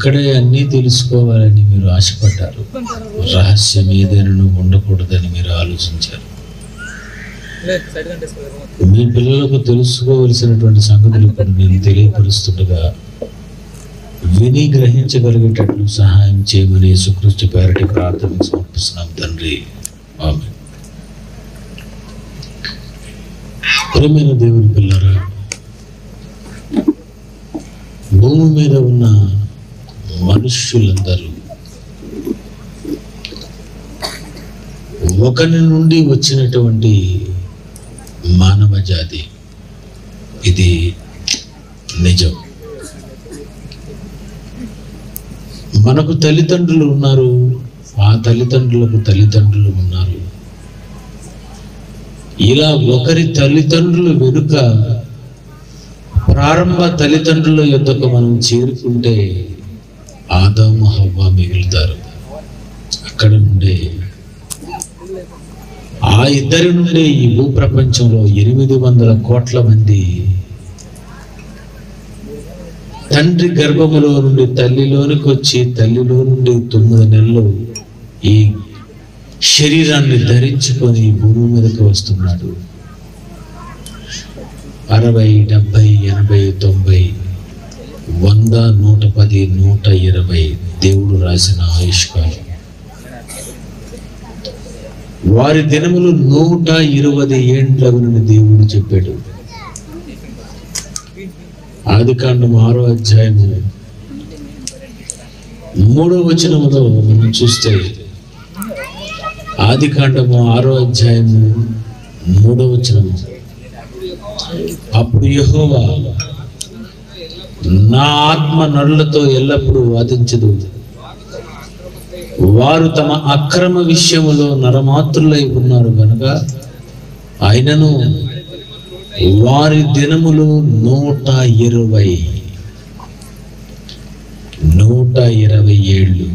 ఇక్కడే అన్నీ తెలుసుకోవాలని మీరు ఆశపడ్డారు రహస్యం ఏదైనా ఉండకూడదని మీరు ఆలోచించారు మీ పిల్లలకు తెలుసుకోవలసినటువంటి సంగతులు ఇప్పుడు నేను తెలియపరుస్తుండగా విని గ్రహించగలిగేటట్లు సహాయం చేయమని యేసుక్రీస్తు పేరటి ప్రార్థన సమర్పిస్తున్నాం తండ్రి ఆమె ప్రేమైన దేవుని పిల్లరా భూమి మీద ఉన్న మనుష్యులందరూ ఒకరి నుండి వచ్చినటువంటి మానవ జాతి ఇది నిజం మనకు తల్లిదండ్రులు ఉన్నారు ఆ తల్లిదండ్రులకు తల్లిదండ్రులు ఉన్నారు ఇలా ఒకరి తల్లిదండ్రులు వెనుక ప్రారంభ తల్లిదండ్రుల యొద్దకు మనం చేరుకుంటే ఆదాము హవ్వ మిగులుతారు అక్కడ నుండే ఆ ఇద్దరి నుండే ఈ భూప్రపంచంలో ఎనిమిది వందల కోట్ల మంది తండ్రి గర్భములో నుండి తల్లిలోనికి వచ్చి తల్లిలో నుండి తొమ్మిది నెలలు ఈ శరీరాన్ని ధరించుకొని ఈ భూమి మీదకి వస్తున్నాడు అరవై డెబ్బై ఎనభై తొంభై వంద నూట పది నూట ఇరవై దేవుడు రాసిన ఆయుష్కాలం వారి దినములు నూట ఇరవై ఏండ్లగునని దేవుడు చెప్పాడు ఆది కాండం ఆరో అధ్యాయము మూడో వచనములో మనం చూస్తే ఆది కాండము ఆరో అధ్యాయము మూడో వచనము అప్పుడు యెహోవా నా ఆత్మ నరులతో ఎల్లప్పుడూ వాదించదు వారు తమ అక్రమ విషయములో నరమాత్రులై ఉన్నారు కనుక ఆయనను వారి దినములు నూట ఇరవై నూట ఇరవై ఏళ్ళు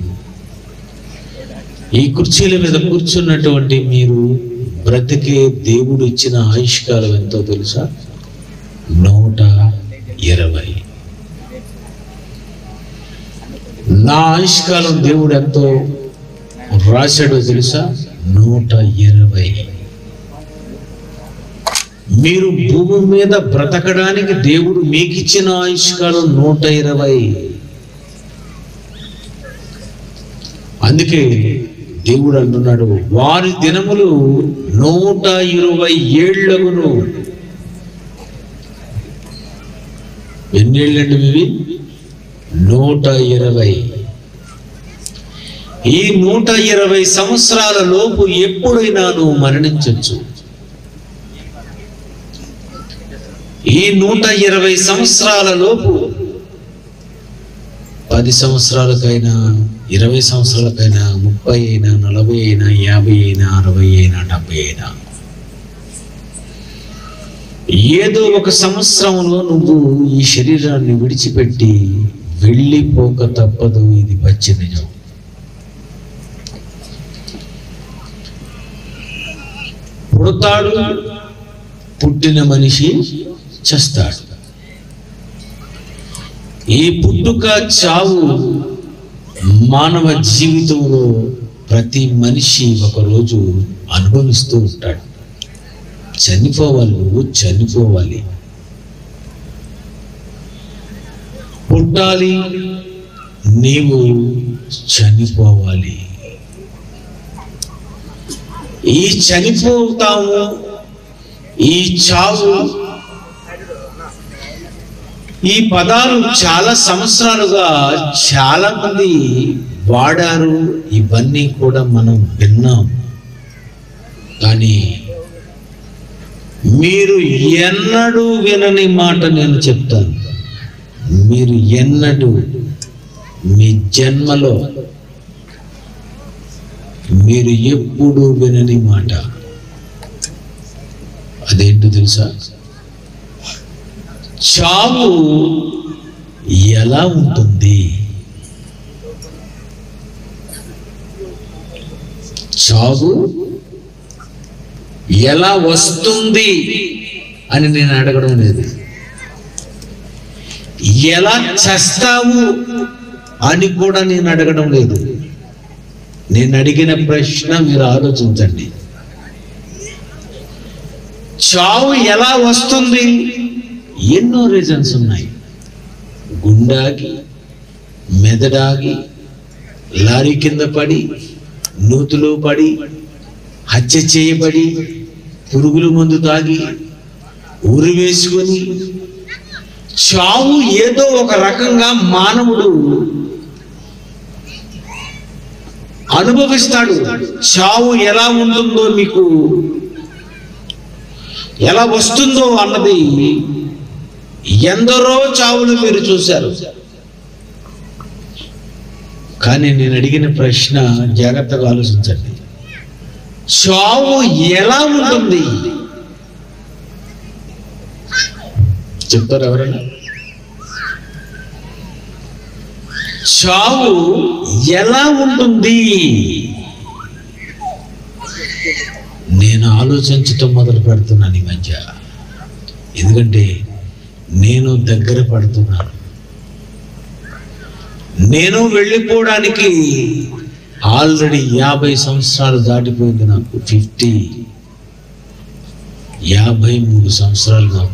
ఈ కుర్చీల మీద కూర్చున్నటువంటి మీరు బ్రతికే దేవుడు ఇచ్చిన ఆయుష్కాలం ఎంతో తెలుసా నూట ఇరవై నా ఆయుష్కాలం దేవుడు ఎంతో రాశాడో తెలుసా నూట ఇరవై మీరు భూమి మీద బ్రతకడానికి దేవుడు మీకు ఇచ్చిన ఆయుష్కాలం నూట ఇరవై అందుకే దేవుడు అంటున్నాడు వారి దినములు నూట ఇరవై ఏళ్లగును ఎన్నేళ్ళండి ఇవి నూట ఇరవై ఈ నూట ఇరవై సంవత్సరాల లోపు ఎప్పుడైనా నువ్వు మరణించవచ్చు ఈ నూట ఇరవై సంవత్సరాల లోపు పది సంవత్సరాలకైనా ఇరవై సంవత్సరాలకైనా ముప్పై అయినా నలభై అయినా యాభై అయినా అరవై అయినా డెబ్బై అయినా ఏదో ఒక సంవత్సరంలో నువ్వు ఈ శరీరాన్ని విడిచిపెట్టి వెళ్ళిపోక తప్పదు ఇది పచ్చి నిజం పుడతాడు పుట్టిన మనిషి చస్తాడు ఈ పుట్టుక చావు మానవ జీవితంలో ప్రతి మనిషి ఒకరోజు అనుభవిస్తూ ఉంటాడు చనిపోవాలి నువ్వు చనిపోవాలి పుట్టాలి నీవు చనిపోవాలి ఈ చనిపోతాము ఈ చావు ఈ పదాలు చాలా సంవత్సరాలుగా చాలా మంది వాడారు ఇవన్నీ కూడా మనం విన్నాం కానీ మీరు ఎన్నడూ వినని మాట నేను చెప్తాను మీరు ఎన్నడూ మీ జన్మలో మీరు ఎప్పుడు వినని మాట అదేంటో తెలుసా చావు ఎలా ఉంటుంది చావు ఎలా వస్తుంది అని నేను అడగడం లేదు ఎలా చస్తావు అని కూడా నేను అడగడం లేదు నేను అడిగిన ప్రశ్న మీరు ఆలోచించండి చావు ఎలా వస్తుంది ఎన్నో రీజన్స్ ఉన్నాయి గుండాగి మెదడాగి లారీ కింద పడి నూతులో పడి హత్య చేయబడి పురుగుల మందు తాగి ఉరి వేసుకొని చావు ఏదో ఒక రకంగా మానవుడు అనుభవిస్తాడు చావు ఎలా ఉంటుందో మీకు ఎలా వస్తుందో అన్నది ఎందరో చావులు మీరు చూశారు కానీ నేను అడిగిన ప్రశ్న జాగ్రత్తగా ఆలోచించండి చావు ఎలా ఉంటుంది చెప్తారు ఎవరైనా చావు ఎలా ఉంటుంది నేను ఆలోచించటం మొదలు పెడుతున్నాను ఈ మధ్య ఎందుకంటే నేను దగ్గర పడుతున్నాను నేను వెళ్ళిపోవడానికి ఆల్రెడీ యాభై సంవత్సరాలు దాటిపోయింది నాకు ఫిఫ్టీ యాభై మూడు సంవత్సరాలు నాకు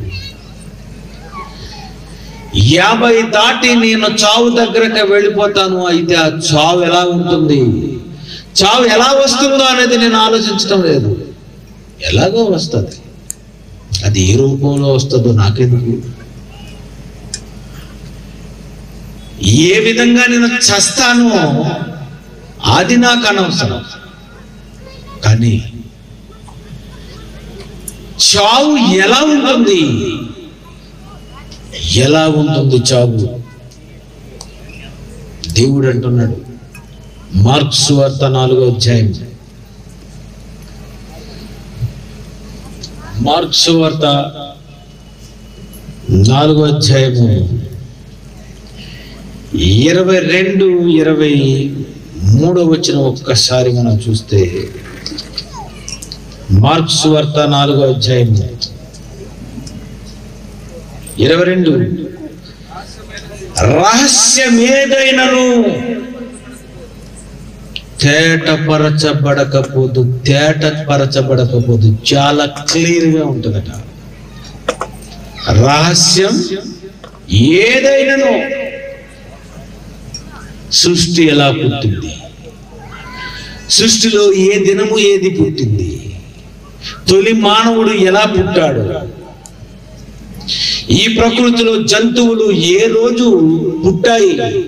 యాభై దాటి నేను చావు దగ్గరకు వెళ్ళిపోతాను అయితే ఆ చావు ఎలా ఉంటుంది చావు ఎలా వస్తుందో అనేది నేను ఆలోచించడం లేదు ఎలాగో వస్తుంది అది ఏ రూపంలో వస్తుందో నాకెందుకు ఏ విధంగా నేను చస్తానో అది నాకు అనవసరం కానీ చావు ఎలా ఉంటుంది ఎలా ఉంటుంది చావు దేవుడు అంటున్నాడు మార్క్స్ వార్త నాలుగో అధ్యాయం మార్క్స్ వార్త నాలుగో అధ్యాయము ఇరవై రెండు ఇరవై మూడో వచ్చిన ఒక్కసారి మనం చూస్తే మార్క్స్ వార్త నాలుగో అధ్యాయం ఇరవై రెండు రహస్యమేదైనను తేటపరచబడకపోదు తేటపరచబడకపోదు చాలా క్లియర్ గా ఉంటుందట రహస్యం ఏదైనను సృష్టి ఎలా పుట్టింది సృష్టిలో ఏ దినము ఏది పుట్టింది తొలి మానవుడు ఎలా పుట్టాడు ఈ ప్రకృతిలో జంతువులు ఏ రోజు పుట్టాయి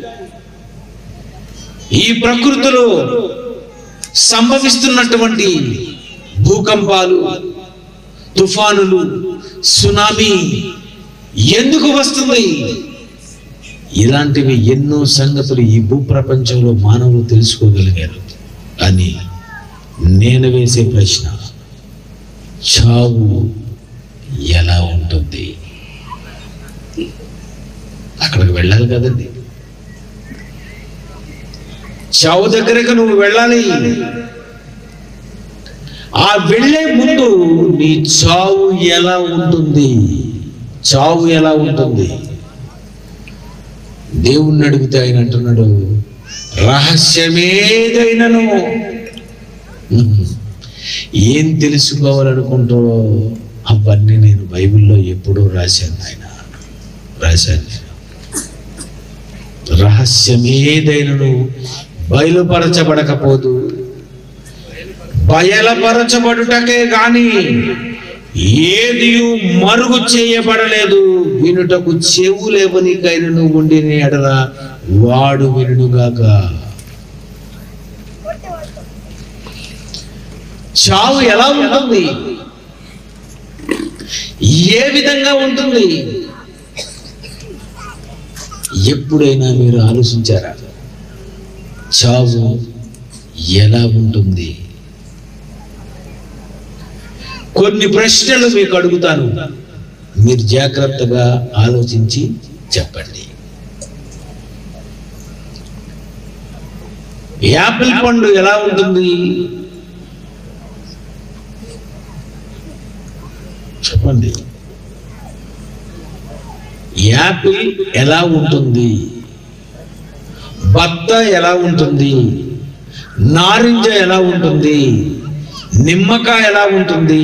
ఈ ప్రకృతిలో సంభవిస్తున్నటువంటి భూకంపాలు తుఫానులు సునామీ ఎందుకు వస్తుంది ఇలాంటివి ఎన్నో సంగతులు ఈ భూప్రపంచంలో మానవులు తెలుసుకోగలిగారు అని నేను వేసే ప్రశ్న చావు ఎలా ఉంటుంది అక్కడికి వెళ్ళాలి కదండి చావు దగ్గరకు నువ్వు వెళ్ళాలి ఆ వెళ్ళే ముందు నీ చావు ఎలా ఉంటుంది చావు ఎలా ఉంటుంది దేవుణ్ణి అడిగితే ఆయన అంటున్నాడు రహస్యమేదైనను ఉహు. ఏం తెలుసుకోవాలనుకుంటావో అవన్నీ నేను బైబిల్లో ఎప్పుడూ రాశాను ఆయన రాశాను రహస్యమేదైనను బయలుపరచబడకపోదు బయలుపరచబడుటకే గాని ఏది మరుగు చేయబడలేదు వినుటకు చెవు లేవనికైనను ఉండిన ఎడల వాడు వినుగాక చావు ఎలా ఉంటుంది ఏ విధంగా ఉంటుంది ఎప్పుడైనా మీరు ఆలోచించారా చావు ఎలా ఉంటుంది కొన్ని ప్రశ్నలు మీకు అడుగుతాను మీరు జాగ్రత్తగా ఆలోచించి చెప్పండి యాపిల్ పండు ఎలా ఉంటుంది చెప్పండి యాపిల్ ఎలా ఉంటుంది బత్త ఎలా ఉంటుంది నారింజ ఎలా ఉంటుంది నిమ్మకాయ ఎలా ఉంటుంది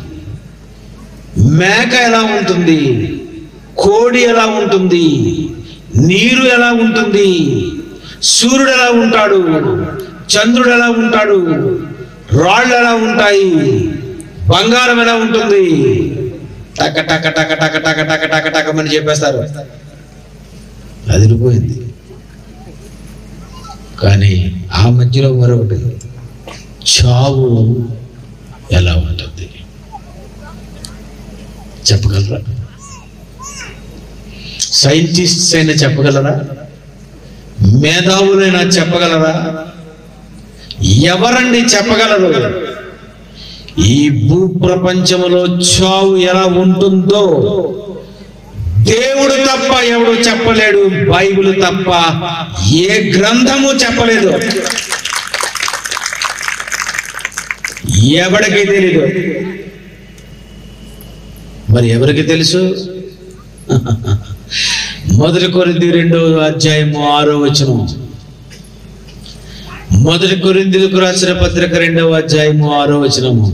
మేక ఎలా ఉంటుంది కోడి ఎలా ఉంటుంది నీరు ఎలా ఉంటుంది సూర్యుడు ఎలా ఉంటాడు చంద్రుడు ఎలా ఉంటాడు రాళ్ళు ఎలా ఉంటాయి బంగారం ఎలా ఉంటుంది టక టక టక టక టక టక టక టకమని చెప్పేస్తారు అదిరిపోయింది కానీ ఆ మధ్యలో మరొకటి చావు ఎలా ఉంటుంది చెప్పగలరా సైంటిస్ట్స్ అయినా చెప్పగలరా మేధావులైనా చెప్పగలరా ఎవరండి చెప్పగలరు ఈ భూప్రపంచంలో చావు ఎలా ఉంటుందో దేవుడు తప్ప ఎవడు చెప్పలేడు బైబిల్ తప్ప ఏ గ్రంథము చెప్పలేదు ఎవడికి తెలీదు మరి ఎవరికి తెలుసు మొదటి కొరింది రెండో అధ్యాయము ఆరో వచనం మొదటి కొరిందులకు రాసిన పత్రిక రెండవ అధ్యాయము ఆరో వచనము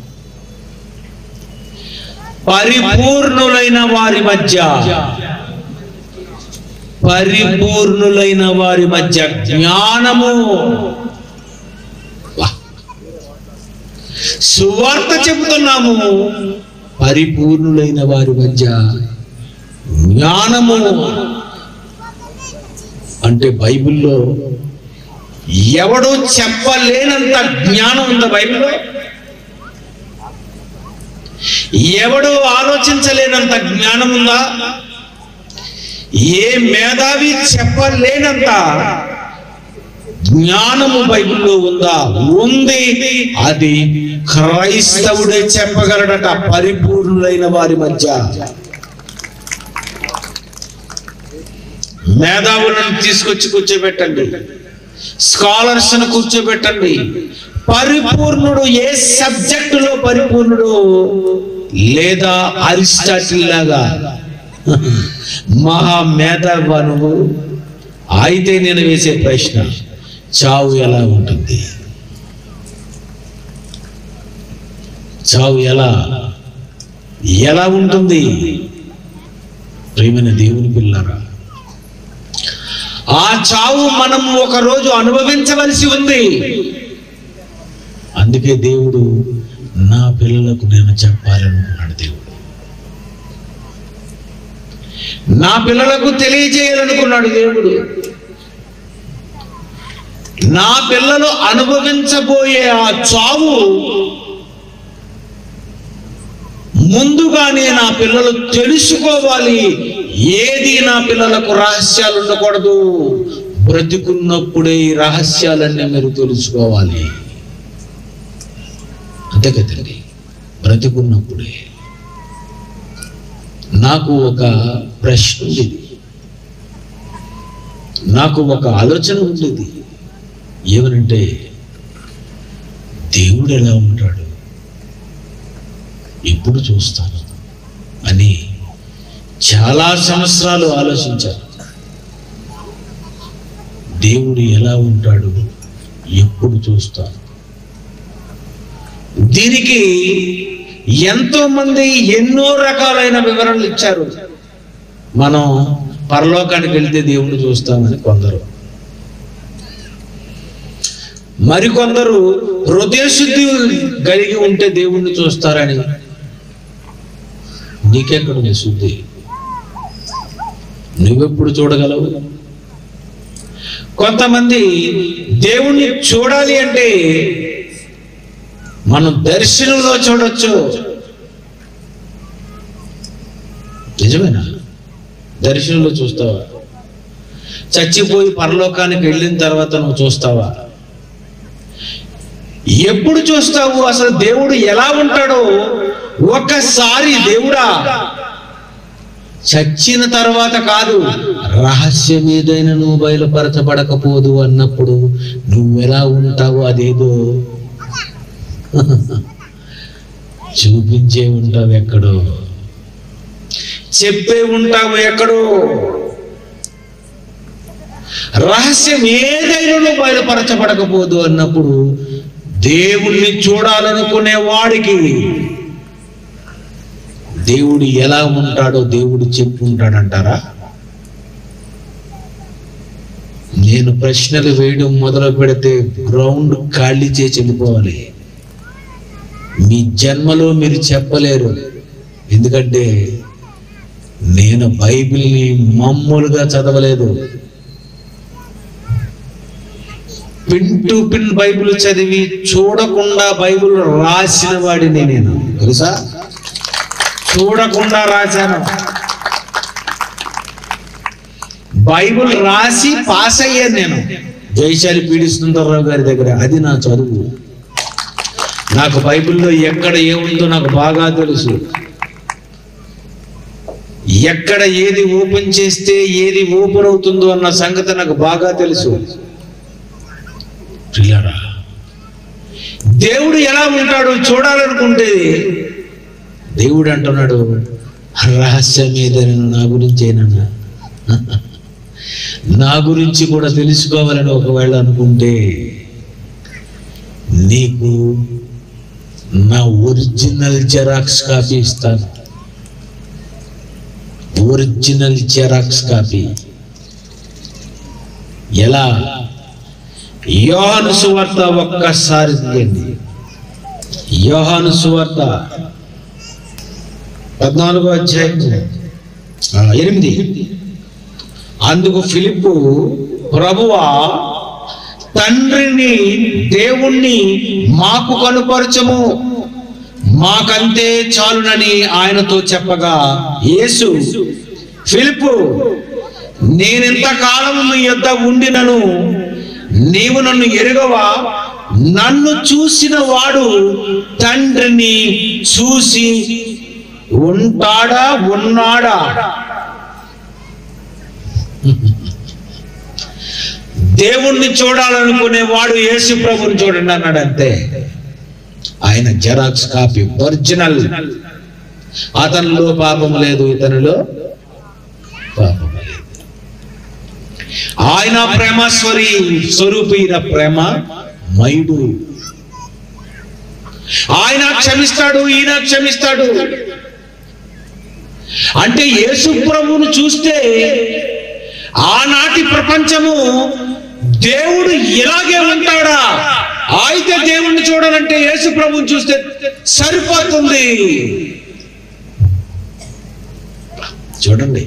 పరిపూర్ణులైన వారి మధ్య పరిపూర్ణులైన వారి మధ్య జ్ఞానము వా. సువార్త చెబుతున్నాము పరిపూర్ణులైన వారి మధ్య జ్ఞానము అంటే బైబిల్లో ఎవడు చెప్పలేనంత జ్ఞానం ఉందా బైబిల్లో ఎవడు ఆలోచించలేనంత జ్ఞానం ఉందా ఏ మేధావి చెప్పలేనంత జ్ఞానము బైబిల్లో ఉందా ఉంది అది క్రైస్తవుడే చెప్పగలడట పరిపూర్ణులైన వారి మధ్య మేధావులను తీసుకొచ్చి కూర్చోబెట్టండి స్కాలర్స్ ను కూర్చోబెట్టండి పరిపూర్ణుడు ఏ సబ్జెక్టులో పరిపూర్ణుడు లేదా అరిస్టాటిల్ లాగా మహా మేధావా నువ్వు అయితే నేను వేసే ప్రశ్న చావు ఎలా ఉంటుంది చావు ఎలా ఎలా ఉంటుంది ప్రేమైన దేవుని పిల్లరా ఆ చావు మనం ఒక రోజు అనుభవించవలసి ఉంది అందుకే దేవుడు నా పిల్లలకు నేను చెప్పాలనుకున్నాడు దేవుడు నా పిల్లలకు తెలియజేయాలనుకున్నాడు దేవుడు నా పిల్లలు అనుభవించబోయే ఆ చావు ముందుగానే నా పిల్లలు తెలుసుకోవాలి ఏది నా పిల్లలకు రహస్యాలు ఉండకూడదు బ్రతికున్నప్పుడే ఈ రహస్యాలన్నీ మీరు తెలుసుకోవాలి అంతే కదండి బ్రతికున్నప్పుడే నాకు ఒక ప్రశ్న ఉండేది నాకు ఒక ఆలోచన ఉండేది ఏమనంటే దేవుడు ఎలా ఉంటాడు ఎప్పుడు చూస్తాను అని చాలా సంవత్సరాలు ఆలోచించారు దేవుడు ఎలా ఉంటాడు ఎప్పుడు చూస్తాను దీనికి ఎంతో మంది ఎన్నో రకాలైన వివరణలు ఇచ్చారు మనం పరలోకానికి వెళ్తే దేవుడు చూస్తామని కొందరు మరికొందరు హృదయశుద్ధి కలిగి ఉంటే దేవుణ్ణి చూస్తారని నీకెక్కడుంది శుద్ధి నువ్వెప్పుడు చూడగలవు కొంతమంది దేవుణ్ణి చూడాలి అంటే మనం దర్శనంలో చూడొచ్చు నిజమేనా దర్శనంలో చూస్తావా చచ్చిపోయి పరలోకానికి వెళ్ళిన తర్వాత నువ్వు చూస్తావా ఎప్పుడు చూస్తావు అసలు దేవుడు ఎలా ఉంటాడో ఒక్కసారి దేవుడా చచ్చిన తర్వాత కాదు రహస్యం ఏదైనా నువ్వు బయలుపరచబడకపోదు అన్నప్పుడు నువ్వెలా ఉంటావు అదేదో చూపించే ఉంటావు ఎక్కడో చెప్పే ఉంటావు ఎక్కడో రహస్యం ఏదైనా బయలుపరచబడకపోదు అన్నప్పుడు దేవుణ్ణి చూడాలనుకునే వాడికి దేవుడు ఎలా ఉంటాడో దేవుడు చెప్పుంటాడంటారా నేను ప్రశ్నలు వేయడం మొదలు పెడితే గ్రౌండ్ ఖాళీ చేసి వెళ్ళిపోవాలి మీ జన్మలో మీరు చెప్పలేరు ఎందుకంటే నేను బైబిల్ని మామూలుగా చదవలేదు పిన్ టు పిన్ బైబిల్ చదివి చూడకుండా బైబిల్ రాసిన వాడిని నేను తెలుసా చూడకుండా రాశాను బైబిల్ రాసి పాస్ అయ్యాను నేను జయశాలి పీడిస్తుంటారావు గారి దగ్గర అది నా చదువు నాకు బైబిల్లో ఎక్కడ ఏముందో నాకు బాగా తెలుసు ఎక్కడ ఏది ఓపెన్ చేస్తే ఏది ఓపెన్ అవుతుందో అన్న సంగతి నాకు బాగా తెలుసు పిల్లరా దేవుడు ఎలా ఉంటాడో చూడాలనుకుంటే దేవుడు అంటున్నాడు రహస్యం ఏదైనా నా గురించేనన్నా నా గురించి కూడా తెలుసుకోవాలని ఒకవేళ అనుకుంటే నీకు నా ఒరిజినల్ జెరాక్స్ కాపీ ఇస్తాను ఒరిజినల్ జెరాక్స్ కాపీ ఎలా యోహాను సువార్త ఒక్కసారి తీయండి యోహాను సువార్త పద్నాలుగో అధ్యాయం ఆ, ఎనిమిది అందుకు ఫిలిప్పు ప్రభువా తండ్రిని దేవుణ్ణి మాకు కనుపరచము మాకంతే చాలునని ఆయనతో చెప్పగా యేసు ఫిలిప్పు నేనెంత కాలం నీ యొద్ద ఉండినను నీవు నన్ను ఎరుగవా నన్ను చూసిన వాడు తండ్రిని చూసి ఉంటాడా ఉన్నాడా దేవుణ్ణి చూడాలనుకునే వాడు యేసు ప్రభుని చూడండి అన్నాడు అంతే ఆయన జెరాక్స్ కాపీ ఒరిజినల్ అతనిలో పాపం లేదు ఇతనిలో పాపం లేదు ఆయన ప్రేమ స్వరి స్వరూపీన ప్రేమ మైడు ఆయన క్షమిస్తాడు ఈయన క్షమిస్తాడు అంటే యేసు ప్రభువును చూస్తే ఆనాటి ప్రపంచము దేవుడు ఇలాగే ఉంటాడా అయితే దేవుణ్ణి చూడాలంటే యేసు ప్రభువుని చూస్తే సరిపోతుంది చూడండి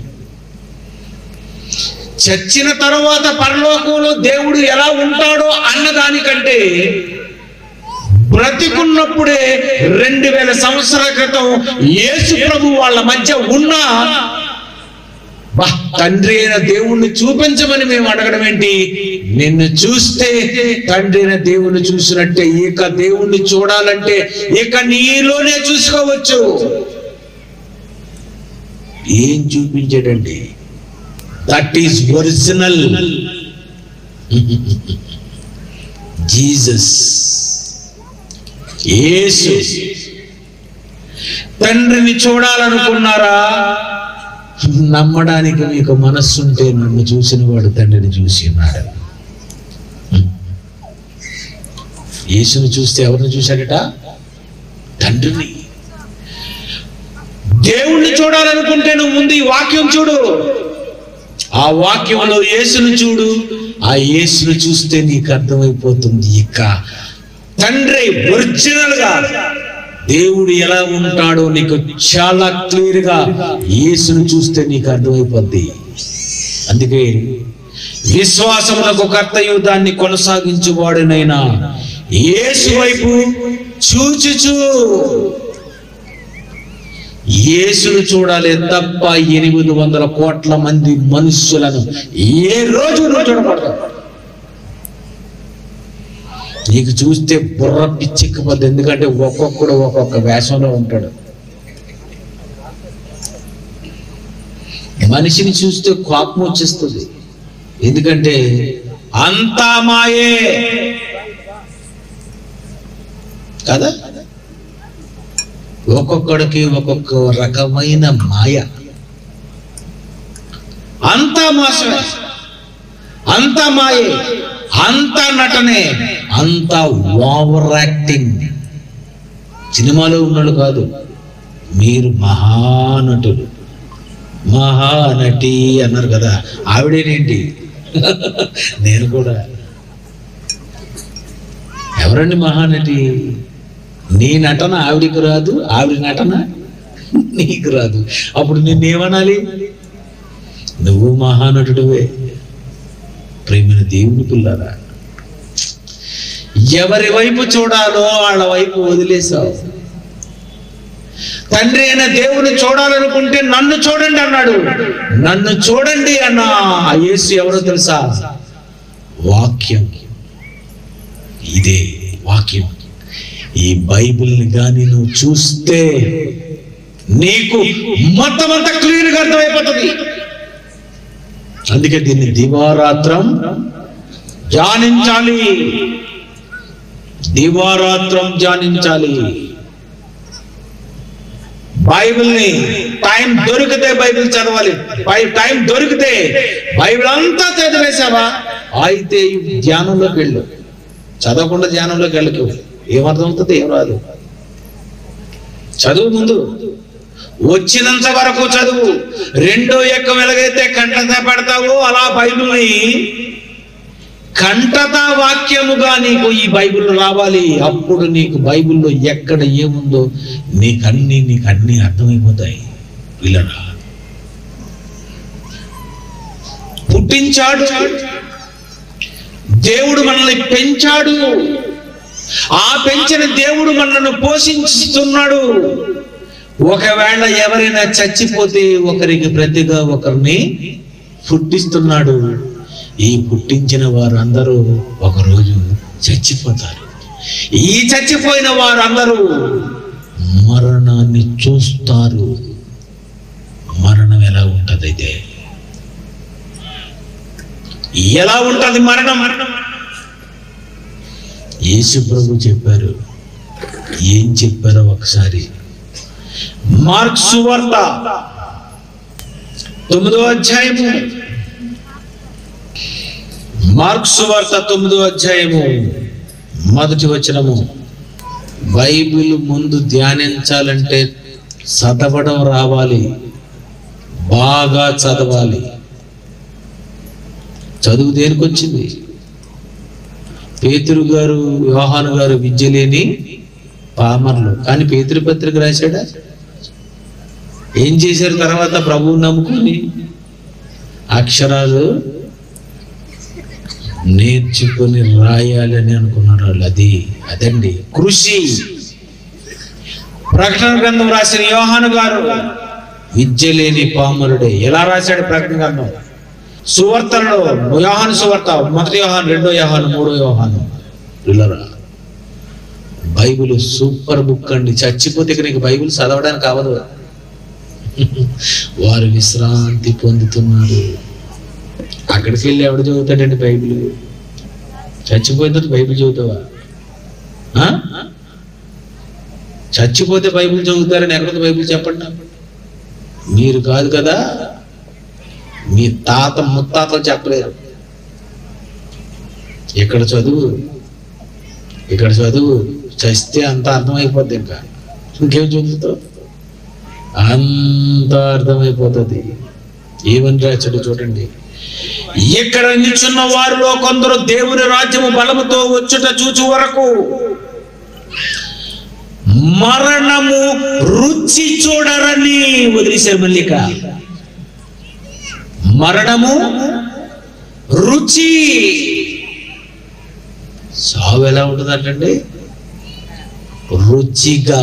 చచ్చిన తరువాత పరలోకంలో దేవుడు ఎలా ఉంటాడో అన్నదానికంటే బ్రతికున్నప్పుడే రెండు వేల సంవత్సరాల క్రితం యేసు ప్రభు వాళ్ళ మధ్య ఉన్నా బా తండ్రి అయిన దేవుణ్ణి చూపించమని మేము అడగడం ఏంటి నిన్ను చూస్తే తండ్రి అయిన దేవుణ్ణి చూసినట్టే ఇక దేవుణ్ణి చూడాలంటే ఇక నీలోనే చూసుకోవచ్చు ఏం చూపించాడండి దట్ ఈస్ ఒరిజినల్ జీసస్ యేసు తండ్రిని చూడాలనుకున్నారా నమ్మడానికి మీకు మనస్సుంటే నన్ను చూసిన వాడు తండ్రిని చూసి ఉన్నాడు యేసుని చూస్తే ఎవరిని చూశాడట తండ్రిని దేవుణ్ణి చూడాలనుకుంటే నువ్వు ముందు ఈ వాక్యం చూడు ఆ వాక్యంలో యేసును చూడు ఆ యేసును చూస్తే నీకు అర్థమైపోతుంది ఇక తండ్రి ఒరిజినల్ గా దేవుడు ఎలా ఉంటాడో నీకు చాలా క్లియర్ గా యేసును చూస్తే నీకు అర్థమైపోద్ది అందుకే విశ్వాసములకు కర్తయు దాన్ని కొనసాగించువాడినైనా యేసు వైపు చూచుచు యేసును చూడాలి తప్ప ఎనిమిది వందల కోట్ల మంది మనుష్యులను ఏ రోజు నువ్వు చూడకూడదు నీకు చూస్తే బుర్ర పిచ్చెక్కిపోద్ది ఎందుకంటే ఒక్కొక్కడు ఒక్కొక్క వేషంలో ఉంటాడు మనిషిని చూస్తే కోపం వచ్చేస్తుంది ఎందుకంటే అంతా మాయే కదా ఒక్కొక్కడికి ఒక్కొక్క రకమైన మాయ అంతా మోసమే అంత మాయే అంత నటనే అంత ఓవర్ యాక్టింగ్ సినిమాలో ఉన్నాడు కాదు మీరు మహానటులు మహానటి అన్నారు కదా ఆవిడేనేంటి నేను కూడా ఎవరండి మహానటి నీ నటన ఆవిడికి రాదు ఆవిడ నటన నీకు రాదు అప్పుడు నిన్నేమనాలి నువ్వు మహానటుడివే ప్రేమైన దేవుని పిల్లరా ఎవరి వైపు చూడాలో వాళ్ళ వైపు వదిలేసావు తండ్రి అయిన దేవుని చూడాలనుకుంటే నన్ను చూడండి అన్నాడు నన్ను చూడండి అన్న ఆ యేసు ఎవరో తెలుసా వాక్యం ఇదే వాక్యం ఈ బైబిల్ని కానీ నువ్వు చూస్తే నీకు మొత్తం అంతా క్లియర్గా అర్థమైపోతుంది అందుకే దీన్ని దివారాత్రం ధ్యానించాలి దివారాత్రం ధ్యానించాలి బైబిల్ని టైం దొరికితే బైబిల్ చదవాలి బై- టైం దొరికితే బైబిల్ అంతా చదివేశావా అయితే ఈ ధ్యానంలోకి వెళ్ళు చదవకుండా ధ్యానంలోకి వెళ్ళకు ఏమర్థం అవుతుంది ఏం రాదు చదువు ముందు వచ్చినంత వరకు చదువు రెండో ఎక్కం ఎలాగైతే కంటత పెడతావో అలా బైబిల్ని కంటత వాక్యముగా నీకు ఈ బైబిల్ రావాలి అప్పుడు నీకు బైబిల్లో ఎక్కడ ఏముందో నీకు అన్ని నీకు అన్ని అర్థమైపోతాయి పిల్లరా పుట్టించాడు దేవుడు మనల్ని పెంచాడు ఆ పెంచిన దేవుడు మనల్ని పోషిస్తున్నాడు ఒకవేళ ఎవరైనా చచ్చిపోతే ఒకరికి ప్రతిగా ఒకరిని పుట్టిస్తున్నాడు ఈ పుట్టించిన వారందరూ ఒకరోజు చచ్చిపోతారు ఈ చచ్చిపోయిన వారందరూ మరణాన్ని చూస్తారు మరణం ఎలా ఉంటది అయితే ఎలా ఉంటది మరణం యేసు ప్రభు చెప్పారు ఏం చెప్పారో ఒకసారి మార్క్ సువార్త తొమ్మిదో అధ్యాయము మార్క్ సువార్త తొమ్మిదో అధ్యాయము మొదటి వచనము బైబిల్ ముందు ధ్యానించాలంటే చదవడం రావాలి బాగా చదవాలి చదువు దేనికి వచ్చింది పేతురు గారు యోహాను గారు విద్య లేని పామర్లు కానీ పేతురు పత్రిక రాశాడా ఏం చేశారు తర్వాత ప్రభువు నమ్ముకొని అక్షరాలు నేర్చుకొని రాయాలని అనుకున్నారు వాళ్ళు అది అదండి కృషి ప్రకటన గ్రంథం రాసిన యోహాను గారు విద్య లేని పామరుడే ఎలా రాశాడు ప్రకటన గ్రంథం సువార్తలలో యోహాను సువార్త మొదటి యోహాను రెండో యోహాను మూడో యోహాను పిల్లరా బైబిల్ సూపర్ బుక్ అండి చచ్చిపోతే ఇక నీకు బైబిల్ చదవడానికి అవ్వదు వారు విశ్రాంతి పొందుతున్నారు అక్కడికి వెళ్ళి ఎవడు చదువుతాడండి బైబిల్ చచ్చిపోయిన తర్వాత బైబిల్ చదువుతావా ఆ? చచ్చిపోతే బైబిల్ చదువుతారని ఎక్కడ బైబిల్ చెప్పండి నాకు. మీరు కాదు కదా మీ తాత ముత్తాతలు చెప్పలేరు ఇక్కడ చదువు ఇక్కడ చదువు చస్తే అంత అర్థమైపోద్ది ఇంకా ఇంకేం చదువుతావు అంత అర్థమైపోతుంది ఏమని రాశాడు చూడండి ఇక్కడ నిల్చున్న వారిలో కొందరు దేవుని రాజ్యము బలముతో వచ్చుట చూచు వరకు మరణము రుచి చూడరని వదిలేశారు మల్లిక మరణము రుచి సావు ఎలా ఉంటుందంటండి రుచిగా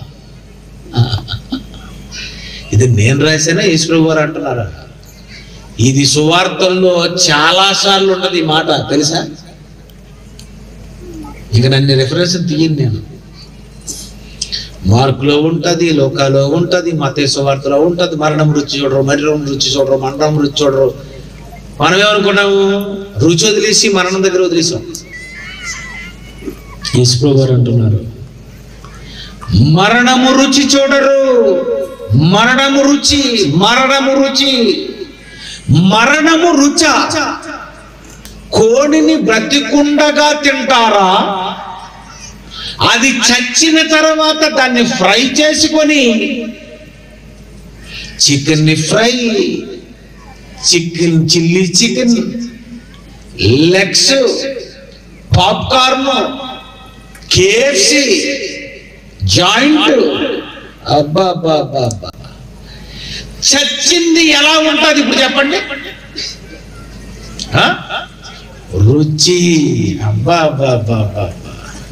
ఇది నేను రాసానా ఈశ్వరు గారు అంటున్నారా ఇది సువార్తల్లో చాలా సార్లు ఉన్నది ఈ మాట తెలుసా ఇక నన్ను రెఫరెన్స్ తీయను నేను మార్కులో ఉంటది లోకాలో ఉంటది మతే సువార్తలో ఉంటది మరణం రుచి చూడరు మరణం రుచి చూడరు మరణం రుచి చూడరు మనం ఏమనుకున్నాము రుచి వదిలేసి మరణం దగ్గర వదిలేసాం యేసుప్రభు గారు అంటున్నారు మరణము రుచి చూడరు మరణము రుచి మరణము రుచి మరణము రుచ కోడిని బ్రతికుండగా తింటారా అది చచ్చిన తర్వాత దాన్ని ఫ్రై చేసుకొని చికెన్ ని fry chicken chilli chicken legs popcorn KFC joint అబ్బా అబ్బా అబ్బా అబ్బా చచ్చింది ఎలా ఉంటుంది ఇప్పుడు చెప్పండి ఆ? రుచి అబ్బా అబ్బా అబ్బా అబ్బా అబ్బా.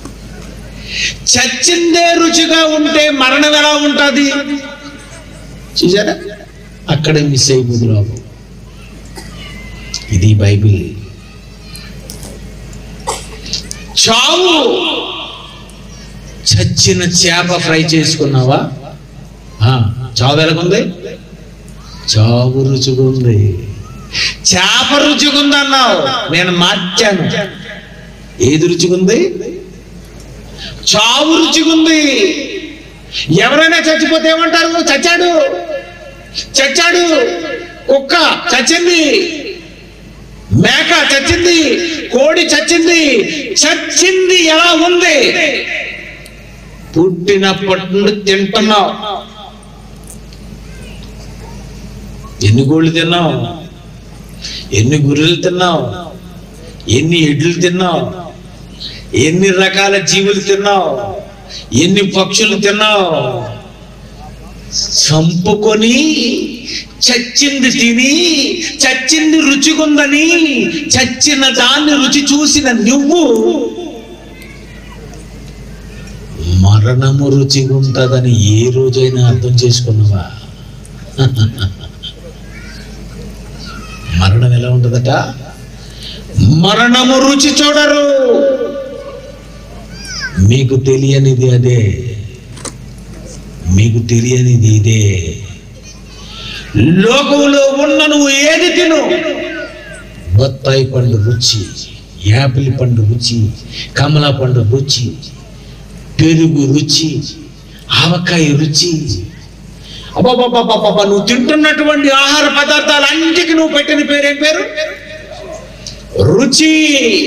చచ్చిందే రుచిగా ఉంటే మరణం ఎలా ఉంటుంది చూసారా అక్కడే మిస్ అయిపోదు లోపం ఇది బైబిల్ చావు చచ్చిన చేప ఫ్రై చేసుకున్నావా ఆ, చావు ఎలాగుంది చావు రుచిగుంది చేప రుచిగుంది అన్నావు నేను మార్చాను ఏది రుచిగుంది చావు రుచిగుంది ఎవరైనా చచ్చిపోతే ఏమంటారు చచ్చాడు చచ్చాడు కుక్క చచ్చింది మేక చచ్చింది కోడి చచ్చింది చచ్చింది ఎలా ఉంది పుట్టినప్పటి నుండి తింటున్నావు ఎన్ని కోళ్ళు తిన్నావు ఎన్ని గుర్రెలు తిన్నావు ఎన్ని ఎడ్లు తిన్నావు ఎన్ని రకాల జీవులు తిన్నావు ఎన్ని పక్షులు తిన్నావు చంపుకొని చచ్చింది తిని చచ్చింది రుచిగుందని చచ్చిన దాన్ని రుచి చూసిన నువ్వు మరణము రుచిగుంటదని ఏ రోజైనా అర్థం చేసుకున్నావా మరణం ఎలా ఉంటుందట మరణము రుచి చూడరు మీకు తెలియనిది అదే మీకు తెలియనిది ఇదే లోకంలో ఉన్న నువ్వు ఏది తిను బత్తాయి పండు రుచి యాపిల్ పండు రుచి కమల పండు రుచి పెరుగు రుచి ఆవకాయ రుచి అబ్బాబాబాబాబా నువ్వు తింటున్నటువంటి ఆహార పదార్థాలు అన్నిటికీ నువ్వు పెట్టిన పేరేం పేరు రుచి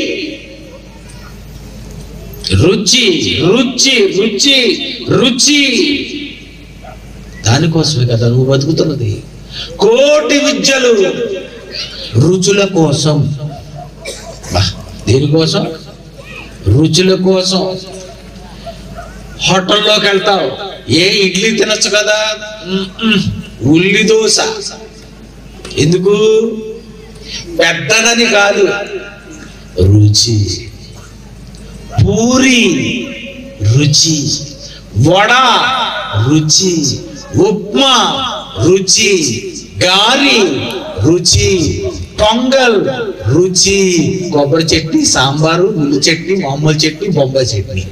రుచి రుచి రుచి రుచి దానికోసమే కదా నువ్వు బతుకుతున్నది కోటి విద్యలు రుచుల కోసం బా, దేనికోసం రుచుల కోసం హోటల్లోకి వెళ్తావు ఏ ఇడ్లీ తినొచ్చు కదా మ్మ్, మ్మ్. ఉల్లి దోశ ఎందుకు పెద్దదని కాదు రుచి పూరి రుచి వడ రుచి ఉప్మా రుచి గారి రుచి పొంగల్ రుచి కొబ్బరి చట్నీ సాంబారు ఉల్లి చట్నీ మామూలు చట్నీ బొంబాయి చట్నీ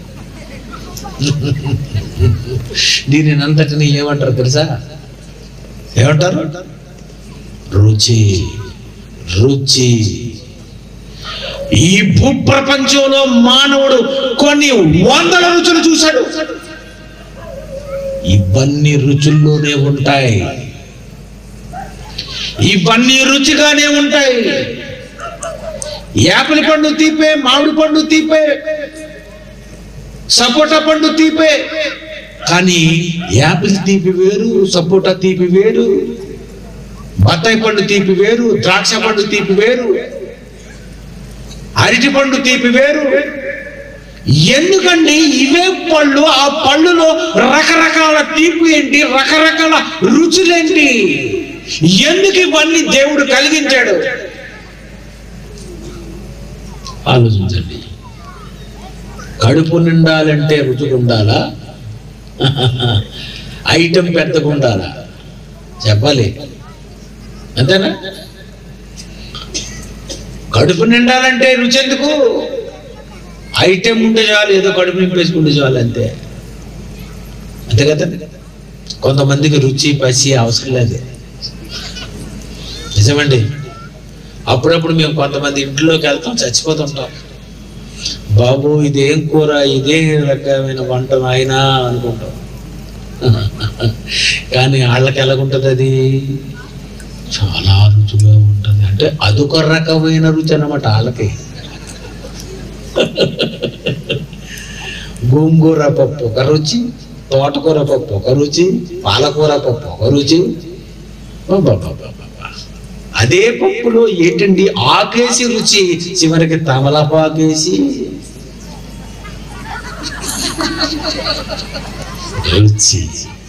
దీనిని అంతటిని ఏమంటారు తెలుసా ఏమంటారు రుచి రుచి ఈ భూప్రపంచంలో మానవుడు కొన్ని వందల రుచులు చూశాడు ఇవన్నీ రుచుల్లోనే ఉంటాయి ఇవన్నీ రుచిగానే ఉంటాయి యాపిల్ పండు తీపే మామిడి పండు తీపే సపోటా పండు తీపే కానీ యాపిల్ తీపి వేరు సపోటా తీపి వేరు బత్తాయి పండు తీపి వేరు ద్రాక్ష పండు తీపి వేరు అరటి పండు తీపి వేరు ఎందుకండి ఇవే పళ్ళు ఆ పళ్ళులో రకరకాల తీపి ఏంటి రకరకాల రుచులేంటి ఎందుకు ఇవన్నీ దేవుడు కలిగించాడు ఆలోచించండి కడుపు నిండాలంటే రుచులు ఉండాలా ఐటెం పెద్దగా ఉండాలా చెప్పాలి అంతేనా కడుపు నిండాలంటే రుచి ఎందుకు ఐటెం ఉంటే చాలు ఏదో కడుపు నింపేసుకుంటే చాలు అంతే అంతే కదా కొంతమందికి రుచి పసి అవసరం లేదు నిజమండి అప్పుడప్పుడు మేము కొంతమంది ఇంట్లోకి వెళ్తాం చచ్చిపోతుంటాం బాబు ఇదేం కూర ఇదే రకమైన వంట నాయనా అనుకుంటాం కానీ వాళ్ళకి ఎలాగుంటుంది అది చాలా రుచిగా ఉంటుంది అంటే అంటే అదొక రకమైన రుచి అన్నమాట వాళ్ళకి గోంగూర పప్పు ఒక రుచి తోటకూర పప్పు ఒక రుచి పాలకూర పప్పు ఒక రుచి అబ్బబ్బబ్బబ్బబ్బ. అదే పప్పులో ఏంటండి ఆకేసి రుచి చివరికి తమలపాకేసి రుచి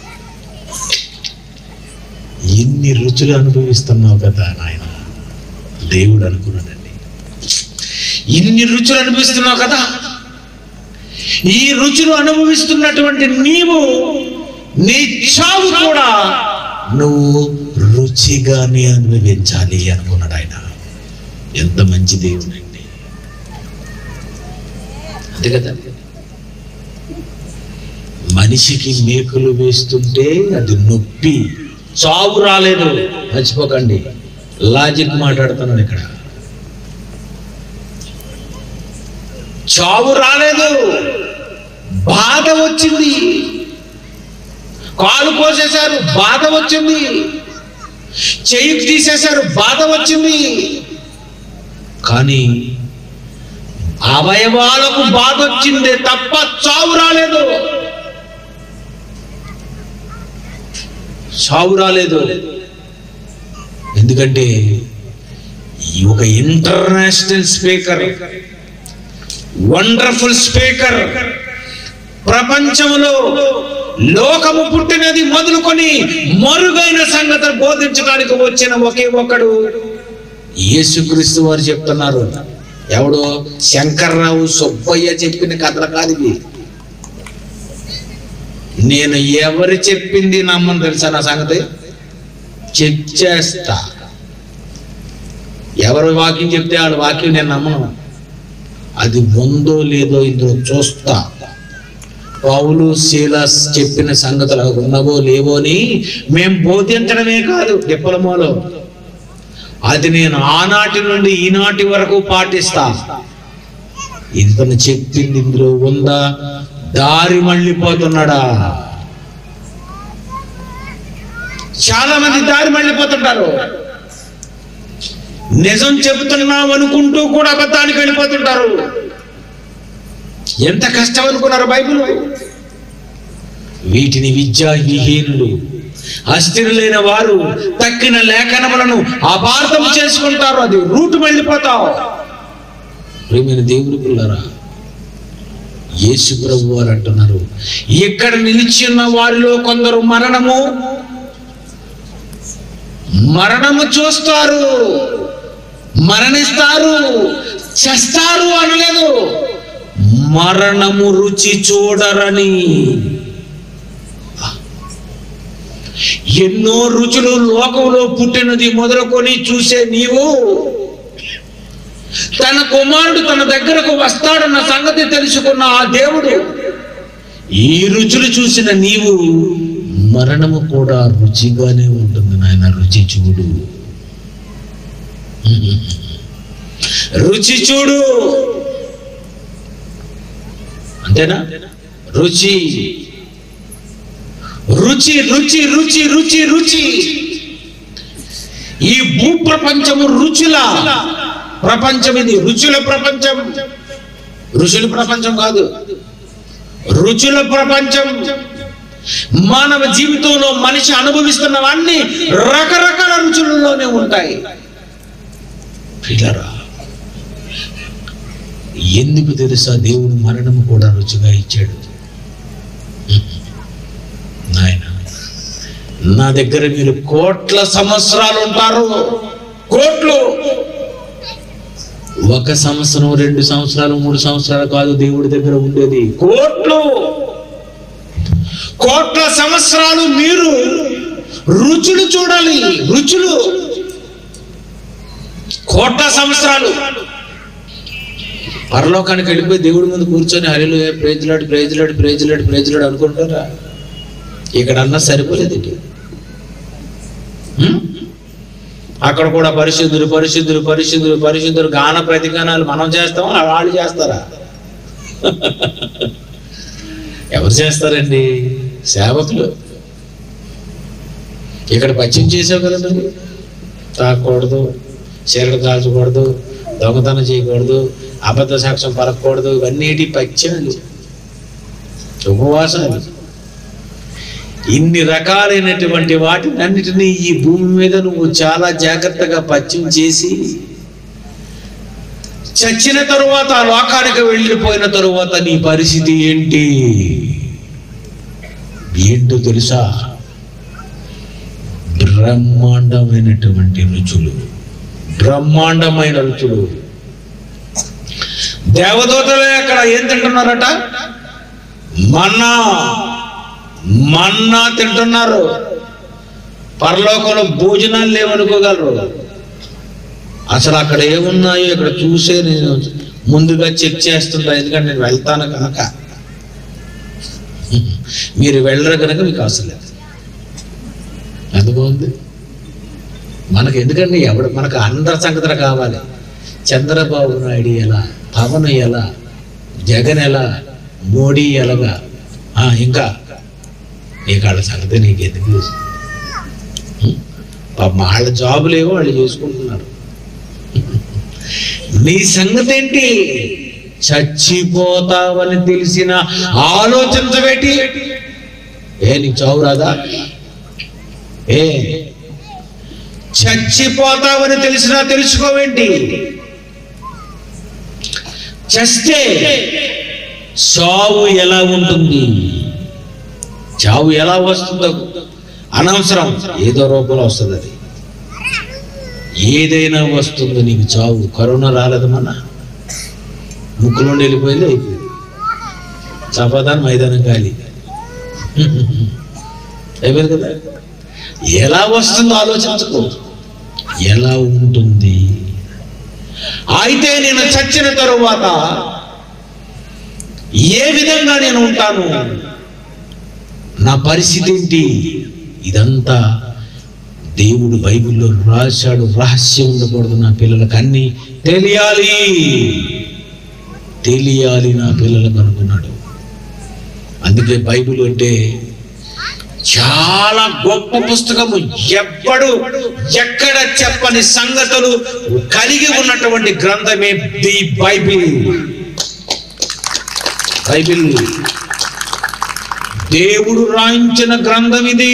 ఎన్ని రుచులు అనుభవిస్తున్నావు కదా నాయన దేవుడు అనుకున్నాడండి ఇన్ని రుచులు అనుభవిస్తున్నావు కదా ఈ రుచులు అనుభవిస్తున్నటువంటి నీవు నీ చావు కూడా నువ్వు రుచిగానే అనుభవించాలి అనుకున్నాడు ఆయన ఎంత మంచి దేవుడండి అంతే కదా మనిషికి మేకులు వేస్తుంటే అది నొప్పి చావు రాలేదు మర్చిపోకండి లాజిక్ మాట్లాడుతున్నాను ఇక్కడ చావు రాలేదు బాధ వచ్చింది కాలు కోసేశారు బాధ వచ్చింది చెయ్యి తీసేశారు బాధ వచ్చింది కానీ అవయవాలకు బాధ వచ్చిందే తప్ప చావు రాలేదు చావు రాలేదు ఎందుకంటే ఈ ఒక ఇంటర్నేషనల్ స్పీకర్ వండర్ఫుల్ స్పీకర్ ప్రపంచంలో లోకము పుట్టినది మొదలుకొని మరుగైన సంగతులు బోధించడానికి వచ్చిన ఒకే ఒకడు యేసుక్రీస్తు వారు చెప్తున్నారు ఎవడో శంకర్రావు సుబ్బయ్య చెప్పిన కథలు కాదు ఇవి నేను ఎవరు చెప్పింది నమ్మను తెలుసా నా సంగతి చెక్ చేస్తా ఎవరు వాక్యం చెప్తే వాళ్ళ వాక్యం నేను నమ్మను అది ఉందో లేదో ఇందులో చూస్తా పౌలు శీలాస్ చెప్పిన సంగతులు అవి ఉన్నవో లేవో అని మేము బోధించడమే కాదు డిప్లొమాలో అది నేను ఆనాటి నుండి ఈనాటి వరకు పాటిస్తా ఇతను చెప్పింది ఇందులో ఉందా దారి మళ్ళీపోతున్నాడా చాలా మంది దారి మళ్ళీపోతుంటారు నిజం చెబుతున్నాం అనుకుంటూ కూడా అబద్ధానికి వెళ్ళిపోతుంటారు ఎంత కష్టం అనుకున్నారు బైబిల్ వీటిని విద్యా విహీనులు అస్థిరులైన వారు తక్కిన లేఖనములను అపార్థం చేసుకుంటారు అది రూటు వెళ్ళిపోతావు ప్రేమైన దేవుని పిల్లరా యేసు ప్రభు వారు అంటున్నారు ఇక్కడ నిలిచి ఉన్న వారిలో కొందరు మరణము మరణము చూస్తారు మరణిస్తారు చేస్తారు అనలేదు మరణము రుచి చూడరని ఎన్నో రుచులు లోకంలో పుట్టినది మొదలుకొని చూసే నీవు తన కుమారుడు తన దగ్గరకు వస్తాడన్న సంగతి తెలుసుకున్న ఆ దేవుడు ఈ రుచులు చూసిన నీవు మరణము కూడా రుచిగానే ఉంటుంది నాయన రుచి చూడు రుచి చూడు అంతేనా రుచి రుచి రుచి రుచి రుచి రుచి ఈ భూ ప్రపంచము రుచుల ప్రపంచం ఇది రుచుల ప్రపంచం ఋషుల ప్రపంచం కాదు రుచుల ప్రపంచం మానవ జీవితంలో మనిషి అనుభవిస్తున్నవన్నీ రకరకాల రుచులలోనే ఉంటాయి పిల్లరా ఎందుకు తెలుసా దేవుడు మరణము కూడా రుచిగా ఇచ్చాడు నాయన నా దగ్గర మీరు కోట్ల సంవత్సరాలు ఉంటారు కోట్లు ఒక సంవత్సరం రెండు సంవత్సరాలు మూడు సంవత్సరాలు కాదు దేవుడి దగ్గర ఉండేది కోట్లు కోట్ల సంవత్సరాలు మీరు రుచులు చూడాలి రుచులు కోట్ల సంవత్సరాలు పరలోకానికి వెళ్ళిపోయి దేవుడి ముందు కూర్చొని హరిలో ప్రేజలాడు ప్రేజలాడు ప్రేజలాడు ప్రేజలాడు అనుకుంటారా ఇక్కడ అన్నా సరిపోలేదు ఇది. హ్మ్? అక్కడ కూడా పరిశుద్ధులు పరిశుద్ధులు పరిశుద్ధులు పరిశుద్ధులు గాన ప్రతిగానాలు మనం చేస్తాం వాళ్ళు చేస్తారా ఎవరు చేస్తారండి సేవకులు ఇక్కడ పచ్చిం చేసావు కదా నువ్వు తాకూడదు చీరలు కాల్చకూడదు దొంగతనం చేయకూడదు అబద్ధ సాక్ష్యం పలకూడదు ఇవన్నీ పచ్చాలు ఉపవాసాలు ఇన్ని రకాలైనటువంటి వాటిని అన్నిటినీ ఈ భూమి మీద నువ్వు చాలా జాగ్రత్తగా పచ్చిం చేసి చచ్చిన తరువాత ఆ లోకానికి వెళ్ళిపోయిన తరువాత నీ పరిస్థితి ఏంటి ఏంటో తెలుసా బ్రహ్మాండమైనటువంటి రుచులు బ్రహ్మాండమైన రుచులు దేవదూతలు అక్కడ ఏం తింటున్నారట మన్నా మన్నా తింటున్నారు పరలోకంలో భోజనాలు లేవనుకోగలరు అసలు అక్కడ ఏమున్నాయో ఇక్కడ చూసే నేను ముందుగా చెక్ చేస్తుంటా ఎందుకంటే నేను వెళ్తాను కనుక మీరు వెళ్ళరు కనుక మీకు అవసరం లేదు ఎంత బాగుంది మనకు ఎందుకండి ఎవడు మనకు అందరి సంగతులు కావాలి చంద్రబాబు నాయుడు ఎలా పవన్ ఎలా జగన్ ఎలా మోడీ ఎలాగా ఆ, ఇంకా నీకు వాళ్ళ సంగతి నీకు ఎందుకు తెలుసు? హ్మ్? పాపం వాళ్ళ జాబులు ఏవో వాళ్ళు చేసుకుంటున్నారు నీ సంగతి ఏంటి చచ్చిపోతావని తెలిసిన ఆలోచించబెట్టి ఏ నీకు చావు రాదా ఏ చచ్చిపోతావని తెలిసినా తెలుసుకోవేంటి చస్తే చావు ఎలా ఉంటుంది చావు ఎలా వస్తుందో అనవసరం ఏదో రూపంలో వస్తుంది అది ఏదైనా వస్తుంది నీకు చావు కరోనా రాలేదు మన ముక్కులోండి వెళ్ళిపోయింది అయిపోయింది చపాదాన్ మైదానం గాలి అయిపోయింది కదా ఎలా వస్తుందో ఆలోచించుకో ఎలా ఉంటుంది అయితే నేను చచ్చిన తరువాత ఏ విధంగా నేను ఉంటాను నా పరిస్థితి ఏంటి ఇదంతా దేవుడు బైబిల్లో రాశాడు రహస్యం ఉండకూడదు నా పిల్లలకు అన్ని తెలియాలి తెలియాలి నా పిల్లలకు అనుకున్నాడు అందుకే బైబిల్ అంటే చాలా గొప్ప పుస్తకము ఎవ్వడు ఎక్కడ చెప్పని సంగతులు కలిగి ఉన్నటువంటి గ్రంథమే ది బైబిల్ బైబిల్ దేవుడు రాయించిన గ్రంథం ఇది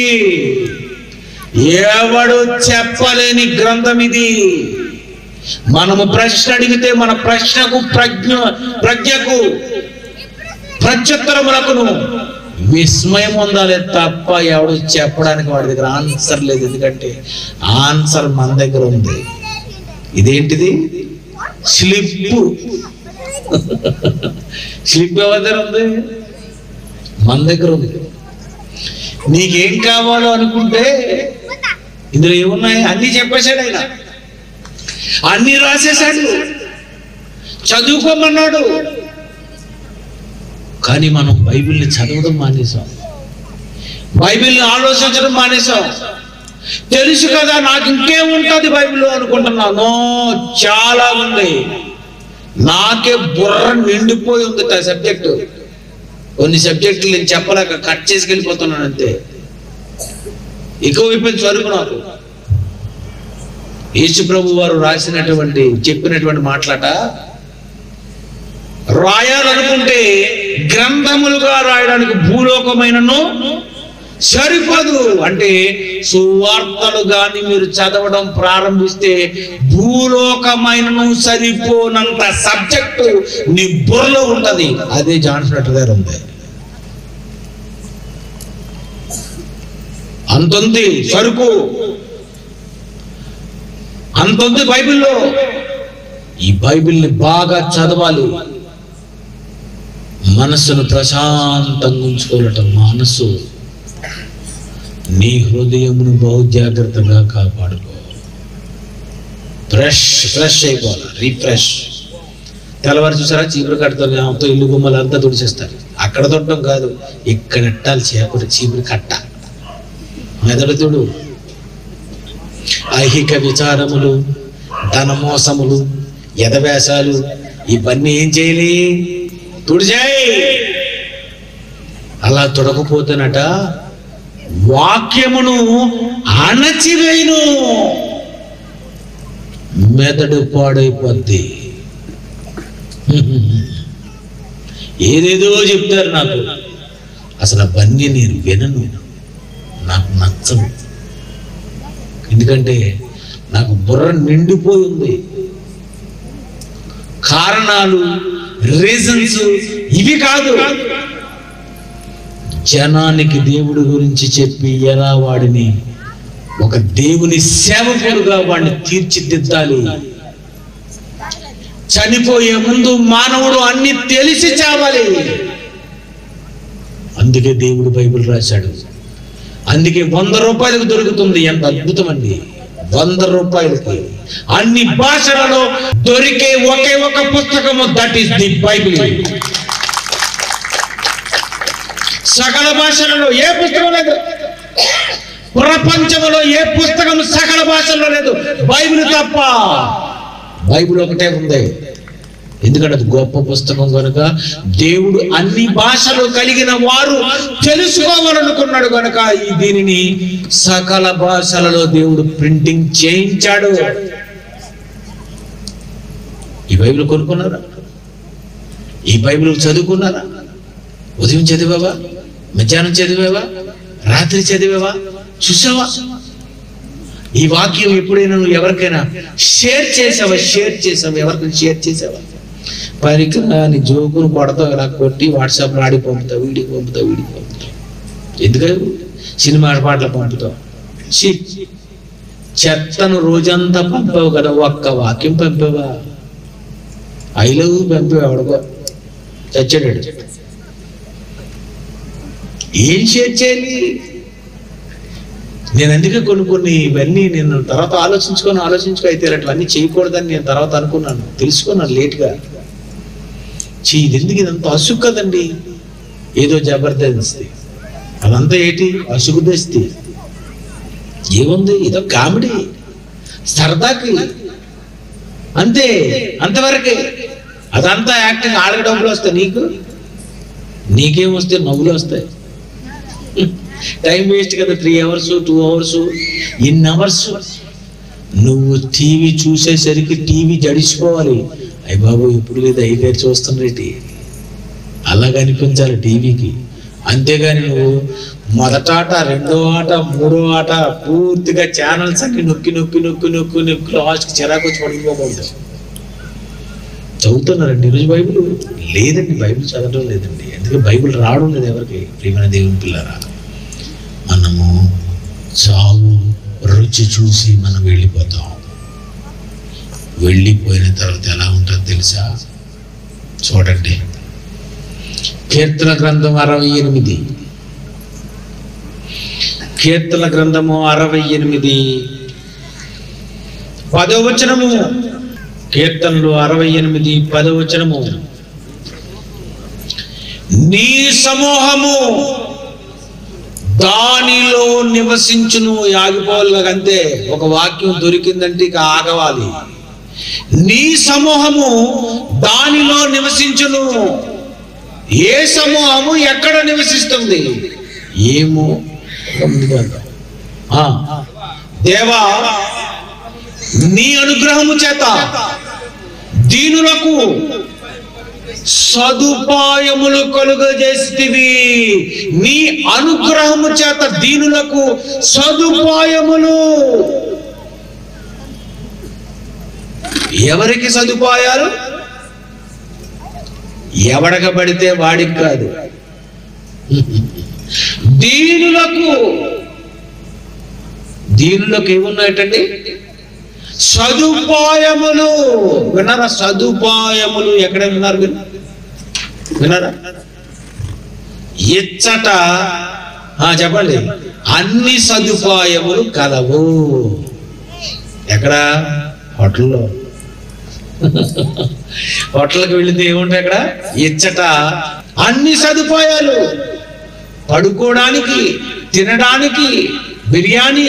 ఎవడు చెప్పలేని గ్రంథం ఇది మనము ప్రశ్న అడిగితే మన ప్రశ్నకు ప్రజ్ఞ ప్రజ్ఞకు ప్రత్యుత్తరములకును విస్మయం ఉండాలి తప్ప ఎవడు చెప్పడానికి వాడి దగ్గర ఆన్సర్ లేదు ఎందుకంటే ఆన్సర్ మన దగ్గర ఉంది ఇదేంటిది స్లిప్ స్లిప్ ఎవరి దగ్గర ఉంది మన దగ్గర ఉంది నీకేం కావాలో అనుకుంటే ఇందులో ఏమున్నాయి అన్ని చెప్పేశాడు ఆయన అన్ని రాసేశాడు చదువుకోమన్నాడు కానీ మనం బైబిల్ని చదవడం మానేసాం బైబిల్ని ఆలోచించడం మానేసాం తెలుసు కదా నాకు ఇంకేముంటుంది బైబిల్లో అనుకుంటున్నాను చాలా ఉంది నాకే బుర్ర నిండిపోయి ఉంది ఆ సబ్జెక్టు కొన్ని సబ్జెక్టులు నేను చెప్పలేక కట్ చేసుకెళ్ళిపోతున్నాను అంతే ఎక్కువైపోయింది చదువు నాకు యేసు ప్రభు వారు రాసినటువంటి చెప్పినటువంటి మాట్లాట రాయాలనుకుంటే గ్రంథములుగా రాయడానికి భూలోకమైనను సరిపోదు అంటే సువార్తలు గాని మీరు చదవడం ప్రారంభిస్తే భూలోకమైనను సరిపోనంత సబ్జెక్టు నీ బుర్రలో ఉంటది అదే జాన్సన్ దగ్గర ఉంది అంతుంది సరుకు అంతుంది బైబిల్లో ఈ బైబిల్ని బాగా చదవాలి మనసును ప్రశాంతంగా ఉంచుకోవటం మనసు నీ హృదయమును బహు జాగ్రత్తగా కాపాడుకో ఫ్రెష్ ఫ్రెష్ అయిపోవాలి రీఫ్రెష్ తెల్లవారు చూసారా చీపురు కట్టతో ఇల్లు గుమ్మలు అంతా తుడిచేస్తారు అక్కడ తొట్టడం కాదు ఇక్కడ ఎట్టాలి చేపలు చీపురు కట్ట మెదడు తుడు ఐహిక విచారములు ధనమోసములు యథవేషాలు ఇవన్నీ ఏం చేయాలి తుడిచేయి అలా తొడకపోతేనట వాక్యమును అణచివేయును మెదడు పాడైపోద్ది ఏదేదో చెప్తారు నాకు అసలు అవన్నీ నేను వినను నాకు నచ్చదు ఎందుకంటే నాకు బుర్ర నిండిపోయి ఉంది కారణాలు రీజన్స్ ఇవి కాదు జనానికి దేవుడి గురించి చెప్పి ఎలా వాడిని ఒక దేవుని సేవకుడుగా వాడిని తీర్చిదిద్దాలి చనిపోయే ముందు మానవుడు అన్ని తెలిసి చావాలి అందుకే దేవుడు బైబిల్ రాశాడు అందుకే వంద రూపాయలకు దొరుకుతుంది ఎంత అద్భుతం అండి వంద రూపాయలకి అన్ని భాషలలో దొరికే ఒకే ఒక పుస్తకము దట్ ఈస్ ది బైబిల్ సకల భాషలలో ఏ పుస్తకం లేదు ప్రపంచంలో ఏ పుస్తకం సకల భాషల్లో లేదు బైబిల్ తప్ప బైబిల్ ఒకటే ఉంది ఎందుకంటే అది గొప్ప పుస్తకం కనుక దేవుడు అన్ని భాషలు కలిగిన వారు తెలుసుకోవాలనుకున్నాడు కనుక ఈ దీనిని సకల భాషలలో దేవుడు ప్రింటింగ్ చేయించాడు ఈ బైబిల్ కొనుక్కున్నారా ఈ బైబిల్ చదువుకున్నారా ఉదయం చదివావా మధ్యాహ్నం చదివావా రాత్రి చదివావా చూసావా ఈ వాక్యం ఎప్పుడైనా నువ్వు ఎవరికైనా షేర్ చేసావా షేర్ చేసావా ఎవరికైనా షేర్ చేసావా పరికరాన్ని జోకును కొడతావు ఇలా కొట్టి వాట్సాప్లో ఆడి పంపుతావు వీడికి పంపుతావు వీడికి పంపుతావు ఎందుకు సినిమా పాటలు పంపుతావు ఛీ, చెత్తను రోజంతా పంపావు కదా ఒక్క వాక్యం పంపావా ఐ లవ్ పంపావు ఎవడకో చచ్చాడు ఏం షేర్ చేయాలి నేను అందుకే కొన్ని కొన్ని ఇవన్నీ నేను తర్వాత ఆలోచించుకొని ఆలోచించుకో అయితే అట్లన్నీ చేయకూడదని నేను తర్వాత అనుకున్నాను తెలుసుకున్నాను లేట్గా చీ ఇది ఎందుకు ఇదంతా అసుగు కదండి ఏదో జబర్దస్తి అదంతా ఏంటి అసుగు దస్తి ఏముంది ఏదో కామెడీ సరదాకి అంతే అంతవరకే అదంతా యాక్టింగ్ ఆడక డబ్బులు వస్తాయి నీకు నీకేం వస్తే నవ్వులు వస్తాయి టైం వేస్ట్ కదా three hours two hours in hours నువ్వు టీవీ చూసేసరికి టీవీ జడిసిపోవాలి అయ్య బాబు ఇప్పుడు లేదు అయ్యగారు చూస్తున్నటి అలా కనిపించాలి టీవీకి అంతేగాని నువ్వు మొదట ఆట రెండో ఆట మూడో ఆట పూర్తిగా ఛానల్స్ అన్ని నొక్కి నొక్కి నొక్కి నొక్కి నొక్కి లాస్ట్కి చిరాకు వచ్చి పడిపోకూడదు చదువుతున్నారండి ఈరోజు బైబిల్ లేదండి బైబిల్ చదవడం లేదండి ఎందుకంటే బైబిల్ రావడం లేదు ఎవరికి ప్రియమైన దేవుని పిల్లరా మనము చావు రుచి చూసి మనం వెళ్ళిపోతాం వెళ్ళిపోయిన తర్వాత ఎలా ఉంటుందో తెలుసా చూడండి కీర్తన గ్రంథం అరవై ఎనిమిది కీర్తన గ్రంథము అరవై ఎనిమిది పదవచనము కీర్తనలు అరవై ఎనిమిది పదవచనము నీ సమూహము దానిలో నివసించును ఆగిపోవాలి అంతే ఒక వాక్యం దొరికిందంటే ఇక ఆగవాలి నీ సమూహము దానిలో నివసించును ఏ సమూహము ఎక్కడ నివసిస్తుంది ఏమో గమనిద్దాం. ఆ, దేవా నీ అనుగ్రహము చేత దీనులకు సదుపాయములు కలుగజేస్తివి నీ అనుగ్రహము చేత దీనులకు సదుపాయములు ఎవరికి సదుపాయాలు ఎవడకబడితే వాడికి కాదు దీనులకు దీనులకు ఏమున్నాయటండి సదుపాయములు విన్నారా సదుపాయములు ఎక్కడ విన్నారు మీరు విన్నారా ఇచ్చట ఆ, చెప్పండి అన్ని సదుపాయములు కలవు ఎక్కడ హోటల్లో హోటల్కి వెళితే ఏముంటాయి అక్కడ ఇచ్చట అన్ని సదుపాయాలు పడుకోవడానికి తినడానికి బిర్యానీ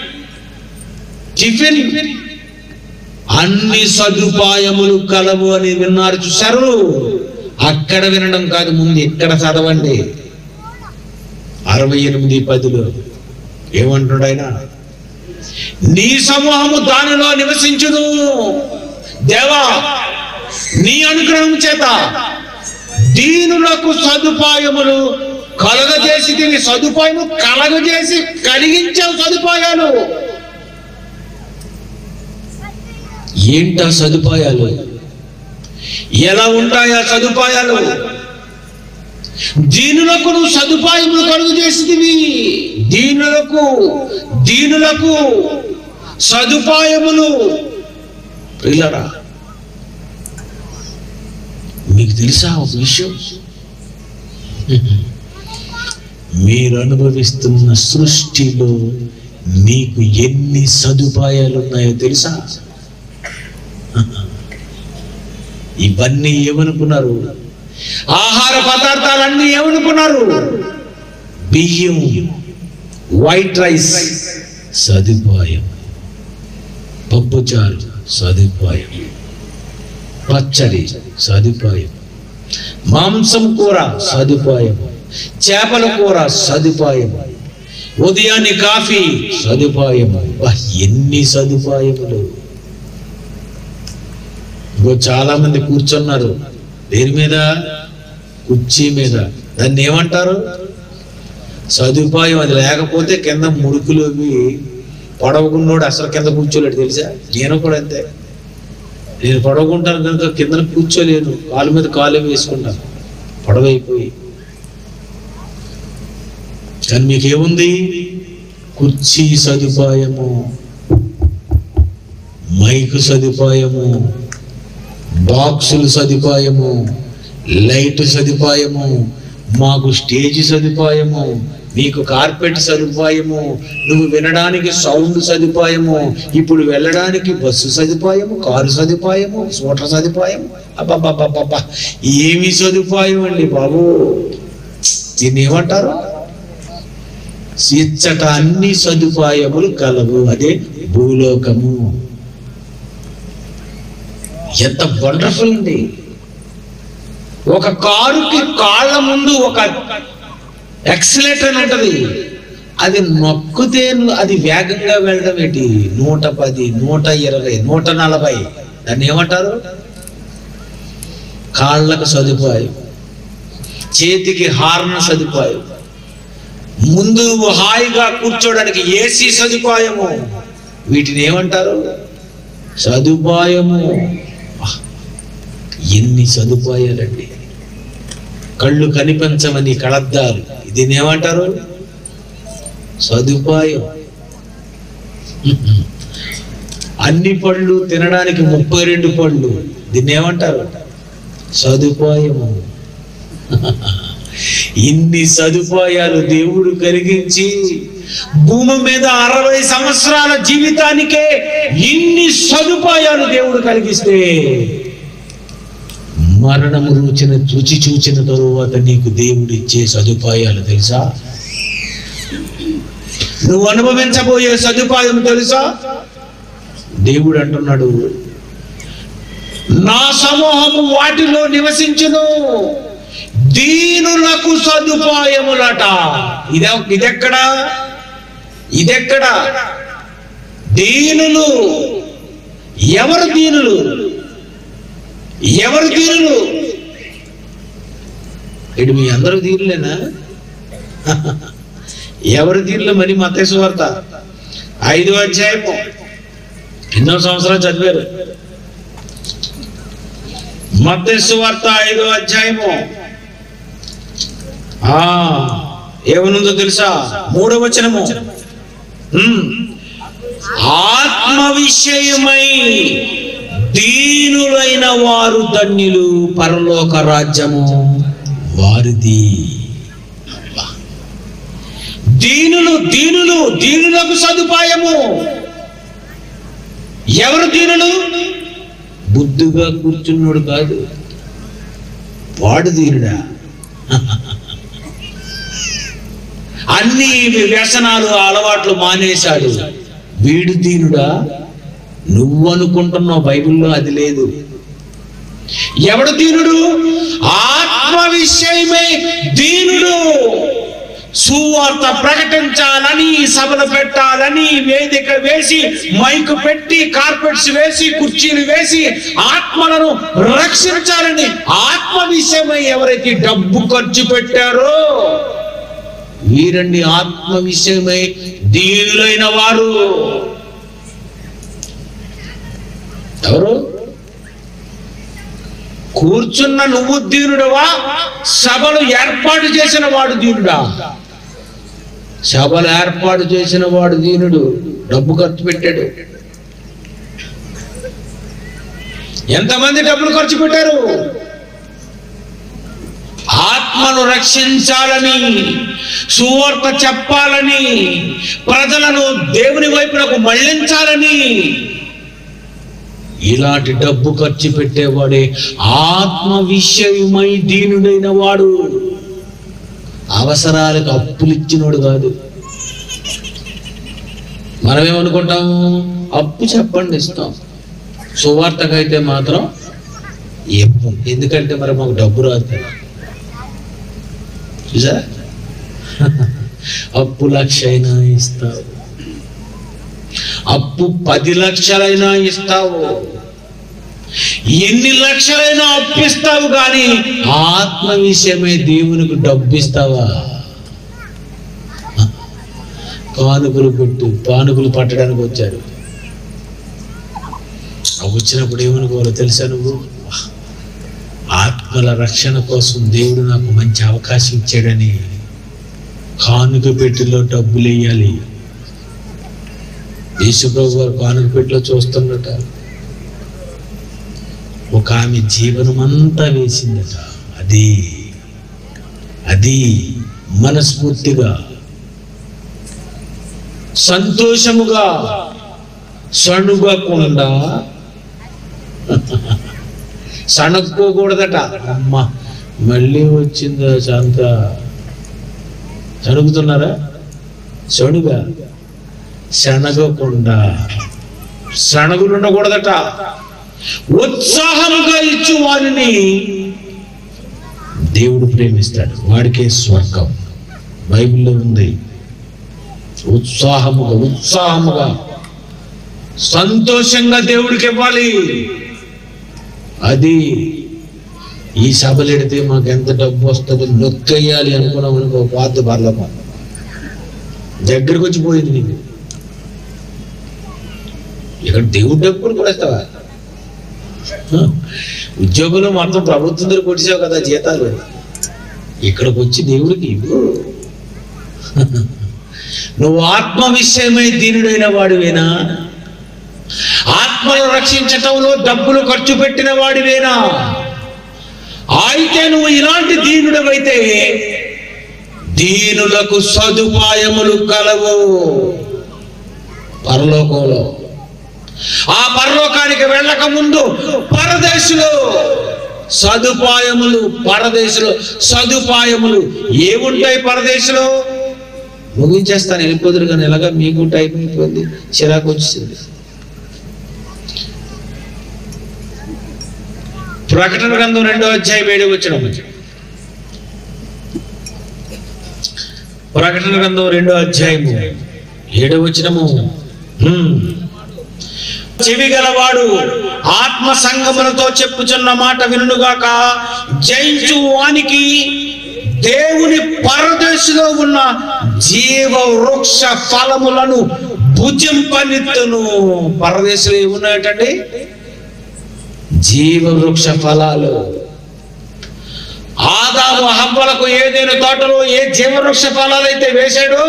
టిఫిన్ అన్ని సదుపాయములు కలవు అని విన్నారు చూశారు అక్కడ వినడం కాదు ముందు ఇక్కడ చదవండి అరవై ఎనిమిది పదిలో ఏమంటున్నాడు ఆయన నీ సమూహము దానిలో నివసించును దేవా నీ అనుగ్రహం చేత దీనులకు సదుపాయములు కలగజేసి దీని సదుపాయము కలగజేసి కలిగించావు సదుపాయాలు ఏంటా సదుపాయాలు ఎలా ఉంటాయా సదుపాయాలు దీనులకు నువ్వు సదుపాయములు కలుగు చేసిదివి దీనులకు దీనులకు సదుపాయములు ప్రియులరా మీకు తెలుసా ఒక విషయం మీరు అనుభవిస్తున్న సృష్టిలో మీకు ఎన్ని సదుపాయాలు ఉన్నాయో తెలుసా ఇవన్నీ ఏమనుకున్నారు ఆహార పదార్థాలన్నీ ఏమనుకున్నారు బియ్యం వైట్ రైస్ సదుపాయం పప్పుచారు సదుపాయం పచ్చడి సదుపాయం మాంసం కూర సదుపాయం చేపల కూర సదుపాయం ఉదయాన్నే కాఫీ సదుపాయం వా, ఎన్ని సదుపాయములు ఇంకో చాలా మంది కూర్చున్నారు దేని మీద కుర్చీ మీద దాన్ని ఏమంటారు సదుపాయం అది లేకపోతే కింద ముడుకులు అవి పొడవకున్నోడు అసలు కింద కూర్చోలేడు తెలుసా నేను కూడా అంతే నేను పొడవకుంటాను కనుక కింద కూర్చోలేను కాలు మీద కాలు వేసుకుంటాను పొడవైపోయి కానీ మీకేముంది కుర్చీ సదుపాయము మైకు సదుపాయము బాక్సులు సదుపాయము లైట్ సదుపాయము మాకు స్టేజ్ సదుపాయము నీకు కార్పెట్ సదుపాయము నువ్వు వినడానికి సౌండ్ సదుపాయము ఇప్పుడు వెళ్ళడానికి బస్సు సదుపాయము కారు సదుపాయము స్కూటర్ సదుపాయం అబ్బబ్బబ్బబ్బబ్బా ఏమి సదుపాయం అండి బాబు దీన్ని ఏమంటారు ఇచ్చట అన్ని సదుపాయములు కలవు అదే భూలోకము ఎంత వండర్ఫుల్ అండి ఒక కారుకి కాళ్ళ ముందు ఒక ఎక్సలేటర్ అని ఉంటది అది నొక్కితే అది వేగంగా వెళ్ళడం ఏంటి నూట పది నూట ఇరవై నూట నలభై దాన్ని ఏమంటారు కాళ్ళకు సదుపాయం చేతికి హార్న్ సదుపాయం ముందు హాయిగా కూర్చోడానికి ఏసీ సదుపాయము వీటిని ఏమంటారు సదుపాయము ఆహ్! ఎన్ని సదుపాయాలండి కళ్ళు కనిపించమని కళద్దాలు దీన్ని ఏమంటారు సదుపాయం అన్ని పళ్ళు తినడానికి ముప్పై రెండు పళ్ళు దీన్ని ఏమంటారు సదుపాయము ఇన్ని సదుపాయాలు దేవుడు కలిగించి భూమి మీద అరవై సంవత్సరాల జీవితానికే ఇన్ని సదుపాయాలు దేవుడు కలిగిస్తే మరణము రుచిన రుచి చూచిన తరువాత నీకు దేవుడు ఇచ్చే సదుపాయాలు తెలుసా నువ్వు అనుభవించబోయే సదుపాయం తెలుసా దేవుడు అంటున్నాడు నా సమూహము వాటిలో నివసించును దీనులకు సదుపాయములట ఇదే ఇదెక్కడా ఇదెక్కడా దీనులు ఎవరు దీనులు ఎవరు దీనులు ఇటు మీ అందరూ దీనులేనా ఎవరు దీనిలో మరి మతేసు వార్త ఐదో అధ్యాయము ఎన్నో సంవత్సరాలు చదివారు మతేసు వార్త ఐదో అధ్యాయము ఆ ఏమనుందో తెలుసా మూడవ వచనము ఉమ్. ఆత్మ విషయమై దీనులైన వారు ధన్యులు పరలోక రాజ్యము వారిది దీనులు దీనులు దీనులకు సదుపాయము ఎవరు దీనులు బుద్ధుగా కూర్చున్నాడు కాదు వాడు దీనుడా అన్ని వ్యసనాలు అలవాట్లు మానేశాడు వీడు దీనుడా నువ్వు అనుకుంటున్నావు బైబిల్లో అది లేదు ఎవడు దీనుడు ఆత్మ విషయమే దీనుడు సువార్త సువార్త ప్రకటించాలని సభలు పెట్టాలని వేదిక వేసి మైకు పెట్టి కార్పెట్స్ వేసి కుర్చీలు వేసి ఆత్మలను రక్షించాలని ఆత్మ విషయమై ఎవరైతే డబ్బు ఖర్చు పెట్టారో వీరండి ఆత్మ విషయమై దీనులైన వారు ఎవరు కూర్చున్న నువ్వు దీనుడవా సభలు ఏర్పాటు చేసిన వాడు దీనుడా సభలు ఏర్పాటు చేసిన వాడు దీనుడు డబ్బు ఖర్చు పెట్టాడు ఎంతమంది డబ్బులు ఖర్చు పెట్టారు ఆత్మను రక్షించాలని సువార్త చెప్పాలని ప్రజలను దేవుని వైపునకు మళ్లించాలని ఇలాంటి డబ్బు ఖర్చు పెట్టేవాడే ఆత్మ విషయమై దీనుడైన వాడు అవసరాలకు అప్పులు ఇచ్చినోడు కాదు మనమేమనుకుంటాము అప్పు చెప్పండి ఇస్తాం సువార్తకైతే మాత్రం ఇవ్వం ఎందుకంటే మరి మాకు డబ్బు రాదు కదా చూసా అప్పు లక్ష అయినా ఇస్తావు అప్పు పది లక్షలైనా ఇస్తావు ఎన్ని లక్షలైనా అప్పిస్తావు కానీ ఆత్మ విషయమే దేవునికి డబ్బు ఇస్తావా కానుకలు కొట్టు పానుకలు పట్టడానికి వచ్చారు అవి వచ్చినప్పుడు ఏమనుకోవాలో తెలుసా నువ్వు ఆత్మల రక్షణ కోసం దేవుడు నాకు మంచి అవకాశం ఇచ్చాడని కానుక పెట్టిలో డబ్బులు వేయాలి యేసుప్రభు వారు కానుక పెట్టిలో చూస్తున్నట ఒక ఆమె జీవనం అంతా వేసిందట అది అది మనస్ఫూర్తిగా సంతోషముగా సణుగకుండా సణుక్కోకూడదట అమ్మ మళ్ళీ వచ్చిందా శాంత సణుగుతున్నారా సణుగా శనగకుండా శనగులు ఉండకూడదట ఉత్సాహముగా ఇచ్చు వారిని దేవుడు ప్రేమిస్తాడు వాడికే స్వర్గం బైబిల్లో ఉంది ఉత్సాహముగా ఉత్సాహముగా సంతోషంగా దేవుడికి ఇవ్వాలి అది ఈ సభలు ఎడితే మాకు ఎంత డబ్బు వస్తుందో నొక్కేయాలి అనుకున్నాం అనుకో పాత పర్లమా దగ్గరకు వచ్చి పోయింది నీకు ఇక్కడ దేవుడి డబ్బులు కూడా ఇస్తావా హ, ఉద్యోగులు మొత్తం ప్రభుత్వం దగ్గర కొట్టిసావు కదా జీతాలు ఇక్కడికి వచ్చి దేవుడికి ఇవ్వు నువ్వు ఆత్మ విషయమై దీనుడైన వాడివేనా ఆత్మను రక్షించటంలో డబ్బులు ఖర్చు పెట్టిన వాడివేనా అయితే నువ్వు ఇలాంటి దీనుడవైతే దీనులకు సదుపాయములు కలవు పరలోకంలో ఆ పరలోకానికి వెళ్ళక ముందు పరదేశులు సదుపాయములు పరదేశులు సదుపాయములు ఏముంటాయి పరదేశులు ముగించేస్తాను వెళ్ళిపోదురు కానీ ఎలాగా మీకు టైం అయిపోయింది చిరాకు వచ్చింది ప్రకటన గ్రంథం రెండో అధ్యాయం ఏడు వచ్చిన ప్రకటన గ్రంథం రెండో అధ్యాయము ఏడో వచ్చినము హ్మ్. చెవి గలవాడు ఆత్మ సంగములతో చెప్పుచున్న మాట వినుగాక జయించు వానికి దేవుని పరదేశంలో ఉన్న జీవ వృక్ష ఫలములను భుజింపనిత్తును పరదేశంలో ఏమున్నాయటండి జీవ వృక్ష ఫలాలు ఆదాము హవ్వలకు ఏదైనా తోటలో ఏ జీవ వృక్ష ఫలాలు అయితే వేశాడో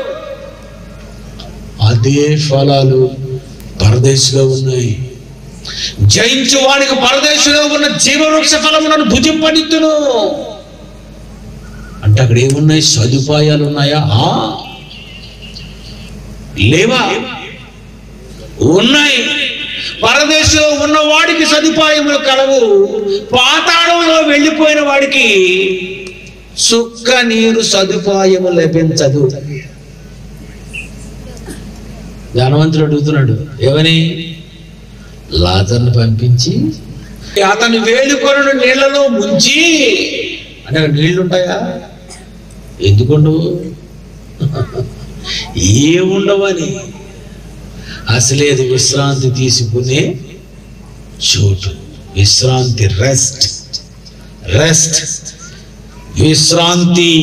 అదే ఫలాలు పరదేశంలో ఉన్నాయి జయించు వానికి పరదేశంలో ఉన్న జీవవృక్ష ఫలములను భుజింపనిత్తును అంటే అక్కడ ఏమున్నాయి సదుపాయాలు ఉన్నాయా ఆ. లేవా ఉన్నాయి పరదేశంలో ఉన్న వాడికి సదుపాయములు కలవు పాతాళంలో వెళ్ళిపోయిన వాడికి సుక్క నీరు సదుపాయము లభించదు ధనవంతుడు అడుగుతున్నాడు ఏమని లాజర్ను పంపించి అతని వేలుకొనను నీళ్లలో ముంచి అంటే అక్కడ నీళ్లు ఉంటాయా ఎందుకుండు ఏముండవని అసలే అది విశ్రాంతి తీసుకునే చోటు విశ్రాంతి రెస్ట్ రెస్ట్ విశ్రాంతి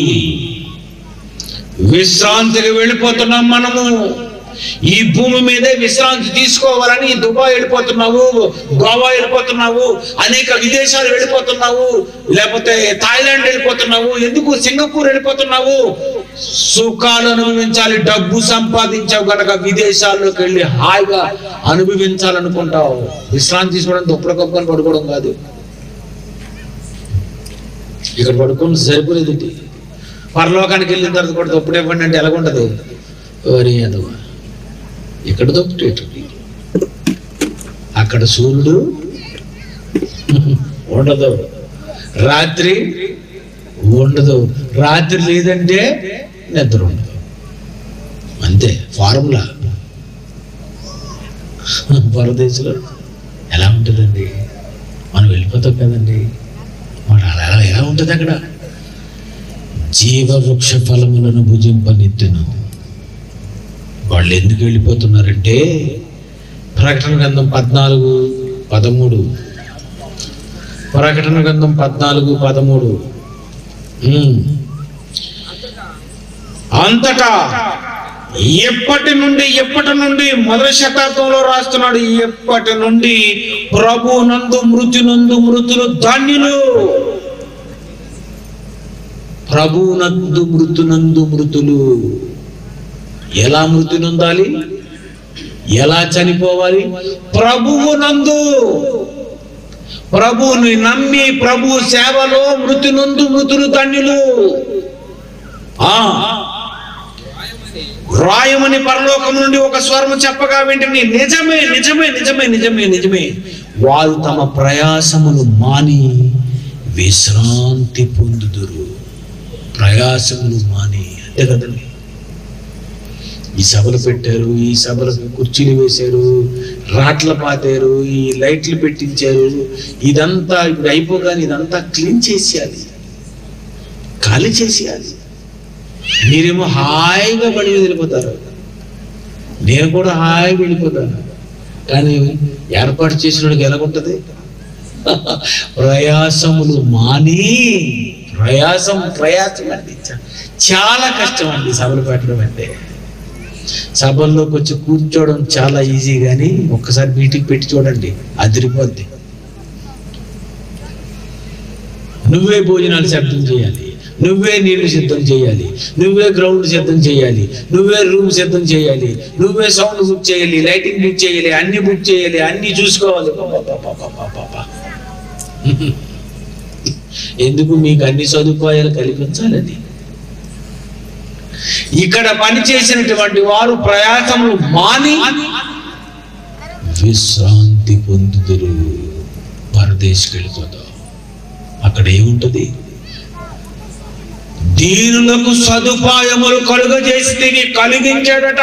విశ్రాంతికి వెళ్ళిపోతున్నాం మనము ఈ భూమి మీదే విశ్రాంతి తీసుకోవాలని దుబాయ్ వెళ్ళిపోతున్నావు గోవా వెళ్ళిపోతున్నావు అనేక విదేశాలు వెళ్ళిపోతున్నావు లేకపోతే థాయిలాండ్ వెళ్ళిపోతున్నావు ఎందుకు సింగపూర్ వెళ్ళిపోతున్నావు సుఖాలు అనుభవించాలి డబ్బు సంపాదించావు కనుక విదేశాల్లోకి వెళ్ళి హాయిగా అనుభవించాలనుకుంటావు విశ్రాంతి తీసుకోవడం దుప్పటి కప్పుకొని పడుకోవడం కాదు ఇక్కడ పడుకొని సరిపోలేదు ఇది. పరలోకానికి వెళ్ళిన తర్వాత కూడా దుప్పటి ఇవ్వండి అంటే ఎలాగుంటది ఓరి అదవా ఇక్కడ దుప్పటి అక్కడ సూర్యుడు ఉండదు రాత్రి ఉండదు రాత్రి లేదంటే నిద్ర ఉండదు అంతే ఫార్ములా పరదేశంలో ఎలా ఉంటుందండి మనం వెళ్ళిపోతాం కదండి మరి అలా ఎలా ఎలా ఉంటుంది అక్కడ జీవవృక్ష ఫలములను భుజింపనిత్తును వాళ్ళు ఎందుకు వెళ్ళిపోతున్నారంటే ప్రకటన గ్రంథం పద్నాలుగు పదమూడు ప్రకటన గ్రంథం పద్నాలుగు పదమూడు ఉమ్. అంతటా ఎప్పటి నుండి ఎప్పటి నుండి మొదటి శతాబ్దంలో రాస్తున్నాడు ఎప్పటి నుండి ప్రభు నందు మృతి నందు మృతులు ధన్యులు ప్రభు నందు మృతునందు మృతులు ఎలా మృతి నొందాలి ఎలా చనిపోవాలి ప్రభువు నందు ప్రభువుని నమ్మి ప్రభు సేవలో మృతి నందు మృతులు ధన్యులు ఆ రాయమని పరలోకం నుండి ఒక స్వరము చెప్పగా వెంటనే నిజమే నిజమే నిజమే నిజమే నిజమే వారు తమ ప్రయాసములు మాని విశ్రాంతి పొందుదురు ప్రయాసములు మాని అంతే కదండి ఈ సభలు పెట్టారు ఈ సభలకు కుర్చీలు వేశారు రాట్ల పాతారు ఈ లైట్లు పెట్టించారు ఇదంతా ఇప్పుడు అయిపోగానే ఇదంతా క్లీన్ చేసేయాలి ఖాళీ చేసేయాలి మీరేమో హాయిగా బండి మీద వెళ్ళిపోతారు నేను కూడా హాయిగా వెళ్ళిపోతాను కానీ ఏర్పాటు చేసిన వాడికి ఎలాగుంటది ప్రయాసములు మాని ప్రయాసం ప్రయాసం అండి చా- చాలా కష్టం అండి సభలు పెట్టడం అంటే సభల్లోకి వచ్చి కూర్చోవడం చాలా ఈజీ కానీ ఒక్కసారి మీటింగ్ పెట్టి చూడండి అదిరిపోద్ది నువ్వే భోజనాలు సిద్ధం చేయాలి నువ్వే నీళ్లు సిద్ధం చేయాలి నువ్వే గ్రౌండ్ సిద్ధం చేయాలి నువ్వే రూమ్ సిద్ధం చేయాలి నువ్వే సౌండ్ బుక్ చేయాలి లైటింగ్ బుక్ చేయాలి అన్ని బుక్ చేయాలి అన్ని చూసుకోవాలి పాపాపాపాపాపాపా. ఎందుకు మీకు అన్ని సదుపాయాలు కల్పించాలని ఇక్కడ పని చేసినటువంటి వారు ప్రయాసములు మాని విశ్రాంతి పొందుదురు పరదేశకి వెళ్ళిపోతాం అక్కడ ఏముంటది దీనులకు సదుపాయములు కలుగజేసి కలిగించాడట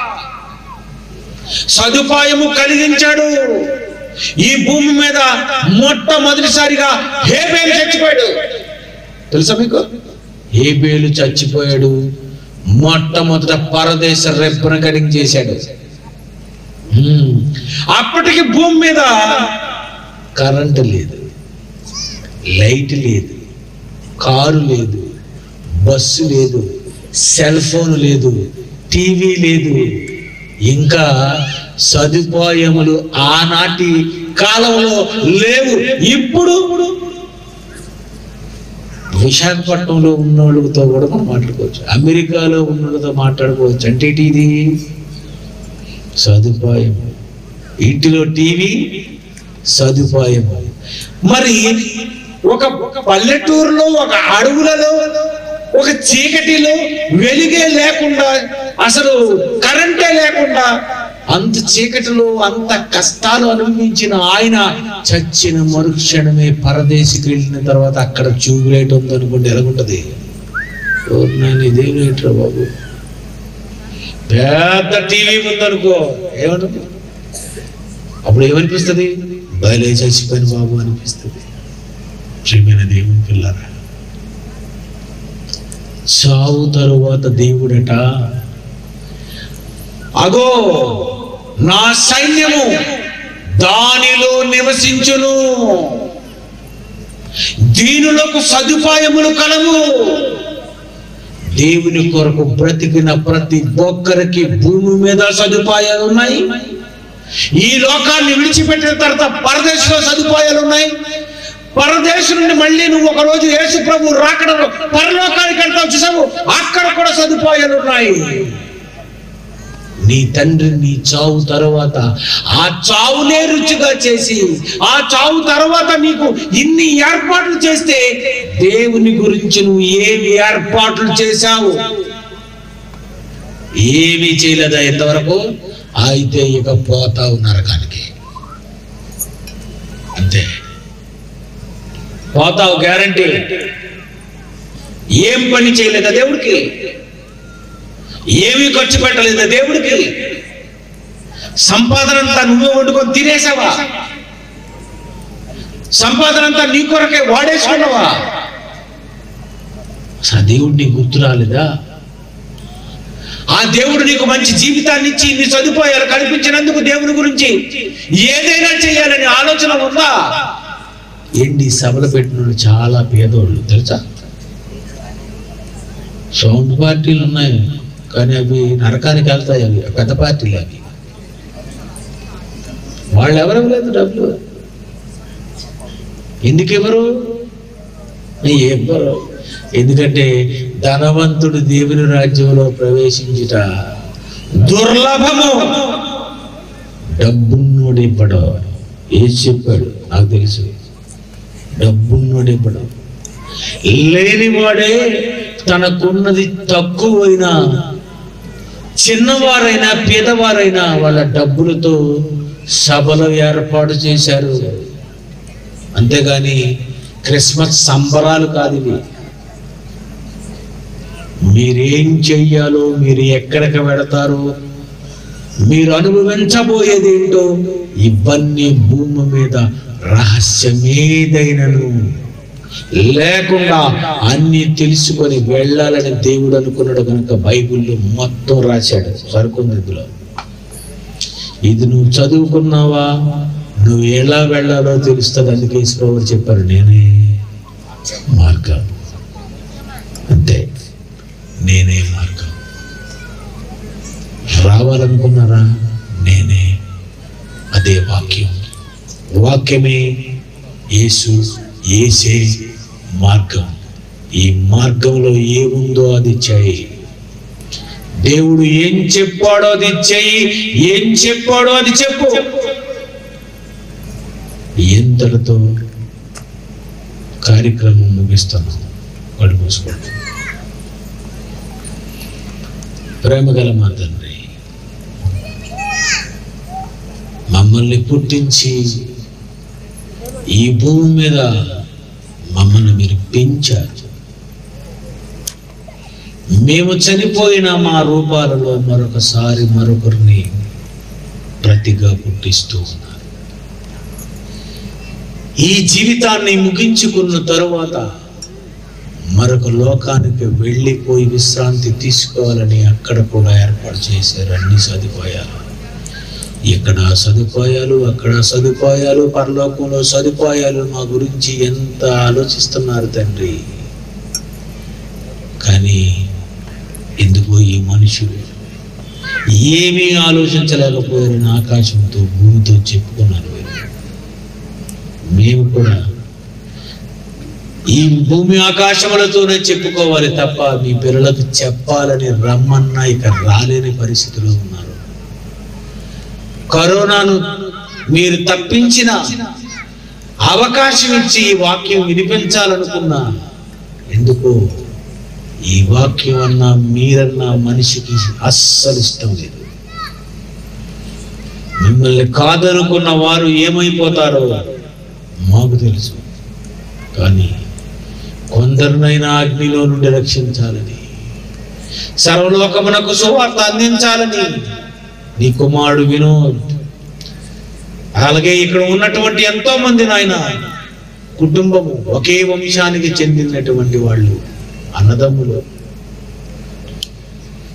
సదుపాయము కలిగించాడు ఈ భూమి మీద మొట్టమొదటిసారిగా హేబేలు చచ్చిపోయాడు తెలుసా మీకు హేబేలు చచ్చిపోయాడు మొట్టమొదట పరదేశ రెప్పన కడిగి చేశాడు హ్మ్. అప్పటికి భూమి మీద కరెంటు లేదు లైట్ లేదు కారు లేదు బస్సు లేదు సెల్ ఫోన్ లేదు టీవీ లేదు ఇంకా సదుపాయములు ఆనాటి కాలంలో లేవు ఇప్పుడు విశాఖపట్నంలో ఉన్న వాళ్ళతో కూడా మనం మాట్లాడుకోవచ్చు అమెరికాలో ఉన్న వాళ్ళతో మాట్లాడుకోవచ్చు అంటే ఏంటి ఇది సదుపాయం ఇంటిలో టీవీ సదుపాయం మరి ఒక పల్లెటూరులో ఒక అడవులలో ఒక చీకటిలో వెలుగే లేకుండా అసలు కరెంటే లేకుండా అంత చీకటిలో అంత కష్టాలు అనుభవించిన ఆయన చచ్చిన మరుక్షణమే పరదేశికి వెళ్ళిన తర్వాత అక్కడ ట్యూబ్ లైట్ ఉందనుకోండి ఎలాగుంటది ఓ నాయన ఇదేం లైట్రా బాబు పెద్ద టీవీ ఉందనుకో ఏమంటుంది అప్పుడు ఏమనిపిస్తుంది బయలే చచ్చిపోయిన బాబు అనిపిస్తుంది ప్రియమైన దేవుని పిల్లరా చావు తరువాత దేవుడట అగో నా సైన్యము దానిలో నివసించును దీనులకు సదుపాయములు కలవు దేవుని కొరకు బ్రతికిన ప్రతి ఒక్కరికి భూమి మీద సదుపాయాలు ఉన్నాయి ఈ లోకాన్ని విడిచిపెట్టిన తర్వాత పరదేశంలో సదుపాయాలు ఉన్నాయి పరదేశం నుండి మళ్ళీ నువ్వు ఒక రోజు యేసు ప్రభు రాకడలో పరలోకానికి వెళ్తావు చూసావు అక్కడ కూడా సదుపాయాలు ఉన్నాయి నీ తండ్రి నీ చావు తర్వాత ఆ చావునే రుచిగా చేసి ఆ చావు తర్వాత నీకు ఇన్ని ఏర్పాట్లు చేస్తే దేవుని గురించి నువ్వు ఏమి ఏర్పాట్లు చేశావు ఏమీ చేయలేదా ఇంతవరకు అయితే ఇక పోతావు నరకానికి అంతే పోతావు గ్యారంటీ ఏం పని చేయలేదా దేవుడికి ఏమీ ఖర్చు పెట్టలేదా దేవుడికి సంపాదన అంతా నువ్వే వండుకొని తినేసావా సంపాదన అంతా నీ కొరకే వాడేసుకున్నావా అసలు ఆ దేవుడు నీకు గుర్తు రాలేదా ఆ దేవుడు నీకు మంచి జీవితాన్ని ఇచ్చి నీ సదుపాయాలు కల్పించినందుకు దేవుని గురించి ఏదైనా చేయాలని ఆలోచన ఉందా ఏంటి సభలు పెట్టిన వాళ్ళు చాలా పేదోళ్ళు తెలుసా సౌండ్ పార్టీలు ఉన్నాయి కానీ అవి నరకానికి వెళ్తాయి అవి పెద్ద పార్టీలు అవి వాళ్ళు ఎవరు ఇవ్వలేదు డబ్బులు ఎందుకు ఇవ్వరు ఇవ్వరు ఎందుకంటే ధనవంతుడు దేవుని రాజ్యంలో ప్రవేశించుట దుర్లభము డబ్బున్నోడు ఇవ్వడు ఏది చెప్పాడు నాకు తెలుసు డబ్బున్నోడు ఇవ్వడు లేనివాడే తనకున్నది తక్కువైనా చిన్నవారైనా పేదవారైనా వాళ్ళ డబ్బులతో సభలు ఏర్పాటు చేశారు అంతేగాని క్రిస్మస్ సంబరాలు కాదు ఇవి మీరేం చెయ్యాలో మీరు ఎక్కడికి వెడతారో మీరు అనుభవించబోయేది ఏంటో ఇవన్నీ భూమి మీద రహస్యమేదైనను లేకుండా అన్ని తెలుసుకొని వెళ్ళాలని దేవుడు అనుకున్నాడు కనుక బైబిల్లో మొత్తం రాశాడు సరుకుంది ఇందులో ఇది నువ్వు చదువుకున్నావా నువ్వు ఎలా వెళ్ళాలో తెలుస్తుంది అందుకే ఈశ్వరు చెప్పారు నేనే మార్గం అంతే నేనే మార్గం రావాలనుకున్నారా నేనే అదే వాక్యం వాక్యమే యేసు ఏసే మార్గం ఈ మార్గంలో ఏముందో అది చేయి దేవుడు ఏం చెప్పాడో అది చెయ్యి ఏం చెప్పాడో అది చెప్పు ఎంతటితో కార్యక్రమం ముగిస్తున్నాం కళ్ళు మూసుకోండి ప్రేమగల మా తండ్రి మమ్మల్ని పుట్టించి ఈ భూమి మీద మమ్మల్ని మీరు పెంచారు మేము చనిపోయిన మా రూపాలలో మరొకసారి మరొకరిని ప్రతిగా పుట్టిస్తూ ఉన్నారు ఈ జీవితాన్ని ముగించుకున్న తరువాత మరొక లోకానికి వెళ్ళిపోయి విశ్రాంతి తీసుకోవాలని అక్కడ కూడా ఏర్పాటు చేశారు అన్ని సదుపాయాలు ఇక్కడ సదుపాయాలు అక్కడ సదుపాయాలు పరలోకంలో సదుపాయాలు మా గురించి ఎంత ఆలోచిస్తున్నారు తండ్రి కానీ ఎందుకో ఈ మనుషులు ఏమీ ఆలోచించలేకపోయారని ఆకాశంతో భూమితో చెప్పుకున్నారు వీరు. మేము కూడా ఈ భూమి ఆకాశములతోనే చెప్పుకోవాలి తప్ప మీ పిల్లలకు చెప్పాలని రమ్మన్నా ఇక రాలేని పరిస్థితిలో ఉన్నారు కరోనాను మీరు తప్పించిన అవకాశం ఇచ్చి ఈ వాక్యం వినిపించాలనుకున్నా ఎందుకు ఈ వాక్యం అన్నా మీరన్నా మనిషికి అస్సలు ఇష్టం లేదు మిమ్మల్ని కాదనుకున్న వారు ఏమైపోతారో మాకు తెలుసు కానీ కొందరినైనా అగ్నిలో నుండి రక్షించాలని సర్వలోకమునకు సువార్త అందించాలని నీ కుమారుడు వినోద్ అలాగే ఇక్కడ ఉన్నటువంటి ఎంతో మంది నాయన కుటుంబము ఒకే వంశానికి చెందినటువంటి వాళ్ళు అన్నదమ్ములు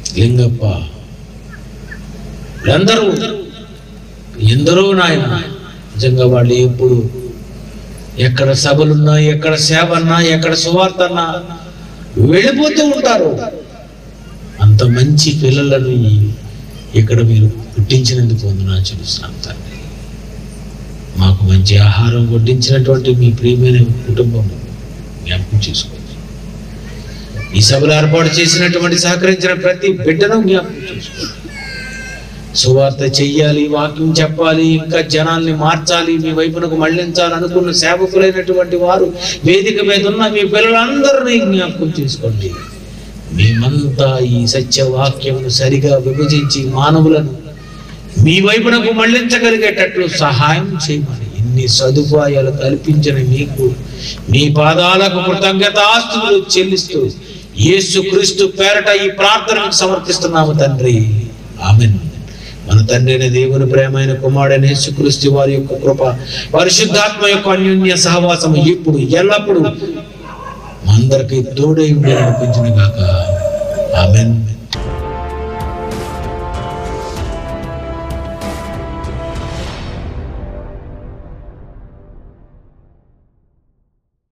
లింగప్ప వీళ్ళందరూ ఎందరో నాయన నిజంగా వాళ్ళు ఎప్పుడు ఎక్కడ సభలున్నా ఎక్కడ సేవ అన్నా ఎక్కడ సువార్త అన్నా వెళ్ళిపోతూ ఉంటారు అంత మంచి పిల్లలను ఈ- ఇక్కడ మీరు పుట్టించినందుకు వందనా చూస్తున్నాం తండ్రి మాకు మంచి ఆహారం వడ్డించినటువంటి మీ ప్రియమైన కుటుంబం జ్ఞాపకం చేసుకోండి ఈ సభలు ఏర్పాటు చేసినటువంటి సహకరించిన ప్రతి బిడ్డను జ్ఞాపకం చేసుకోండి సువార్త చెయ్యాలి వాక్యం చెప్పాలి ఇంకా జనాల్ని మార్చాలి మీ వైపునకు మళ్ళించాలి అనుకున్న సేవకులైనటువంటి వారు వేదిక మీద ఉన్న మీ పిల్లలందరినీ జ్ఞాపకం చేసుకోండి మేమంతా ఈ సత్య వాక్యమును సరిగా విభజించి మానవులను మీ వైపునకు మళ్ళించగలిగేటట్లు సహాయం చేయమని ఇన్ని సదుపాయాలు కల్పించిన మీకు మీ పాదాలకు కృతజ్ఞతాస్తులు చెల్లిస్తూ యేసు క్రీస్తు పేరట ఈ ప్రార్థనకు సమర్పిస్తున్నాము తండ్రి ఆమెన్ మన తండ్రి అయిన దేవుని ప్రేమైన కుమారుడైన యేసుక్రీస్తు వారి యొక్క కృప పరిశుద్ధాత్మ యొక్క అన్యోన్య సహవాసం ఇప్పుడు ఎల్లప్పుడూ మా అందరికీ తోడై ఉండి నడిపించిన గాక ఆమెన్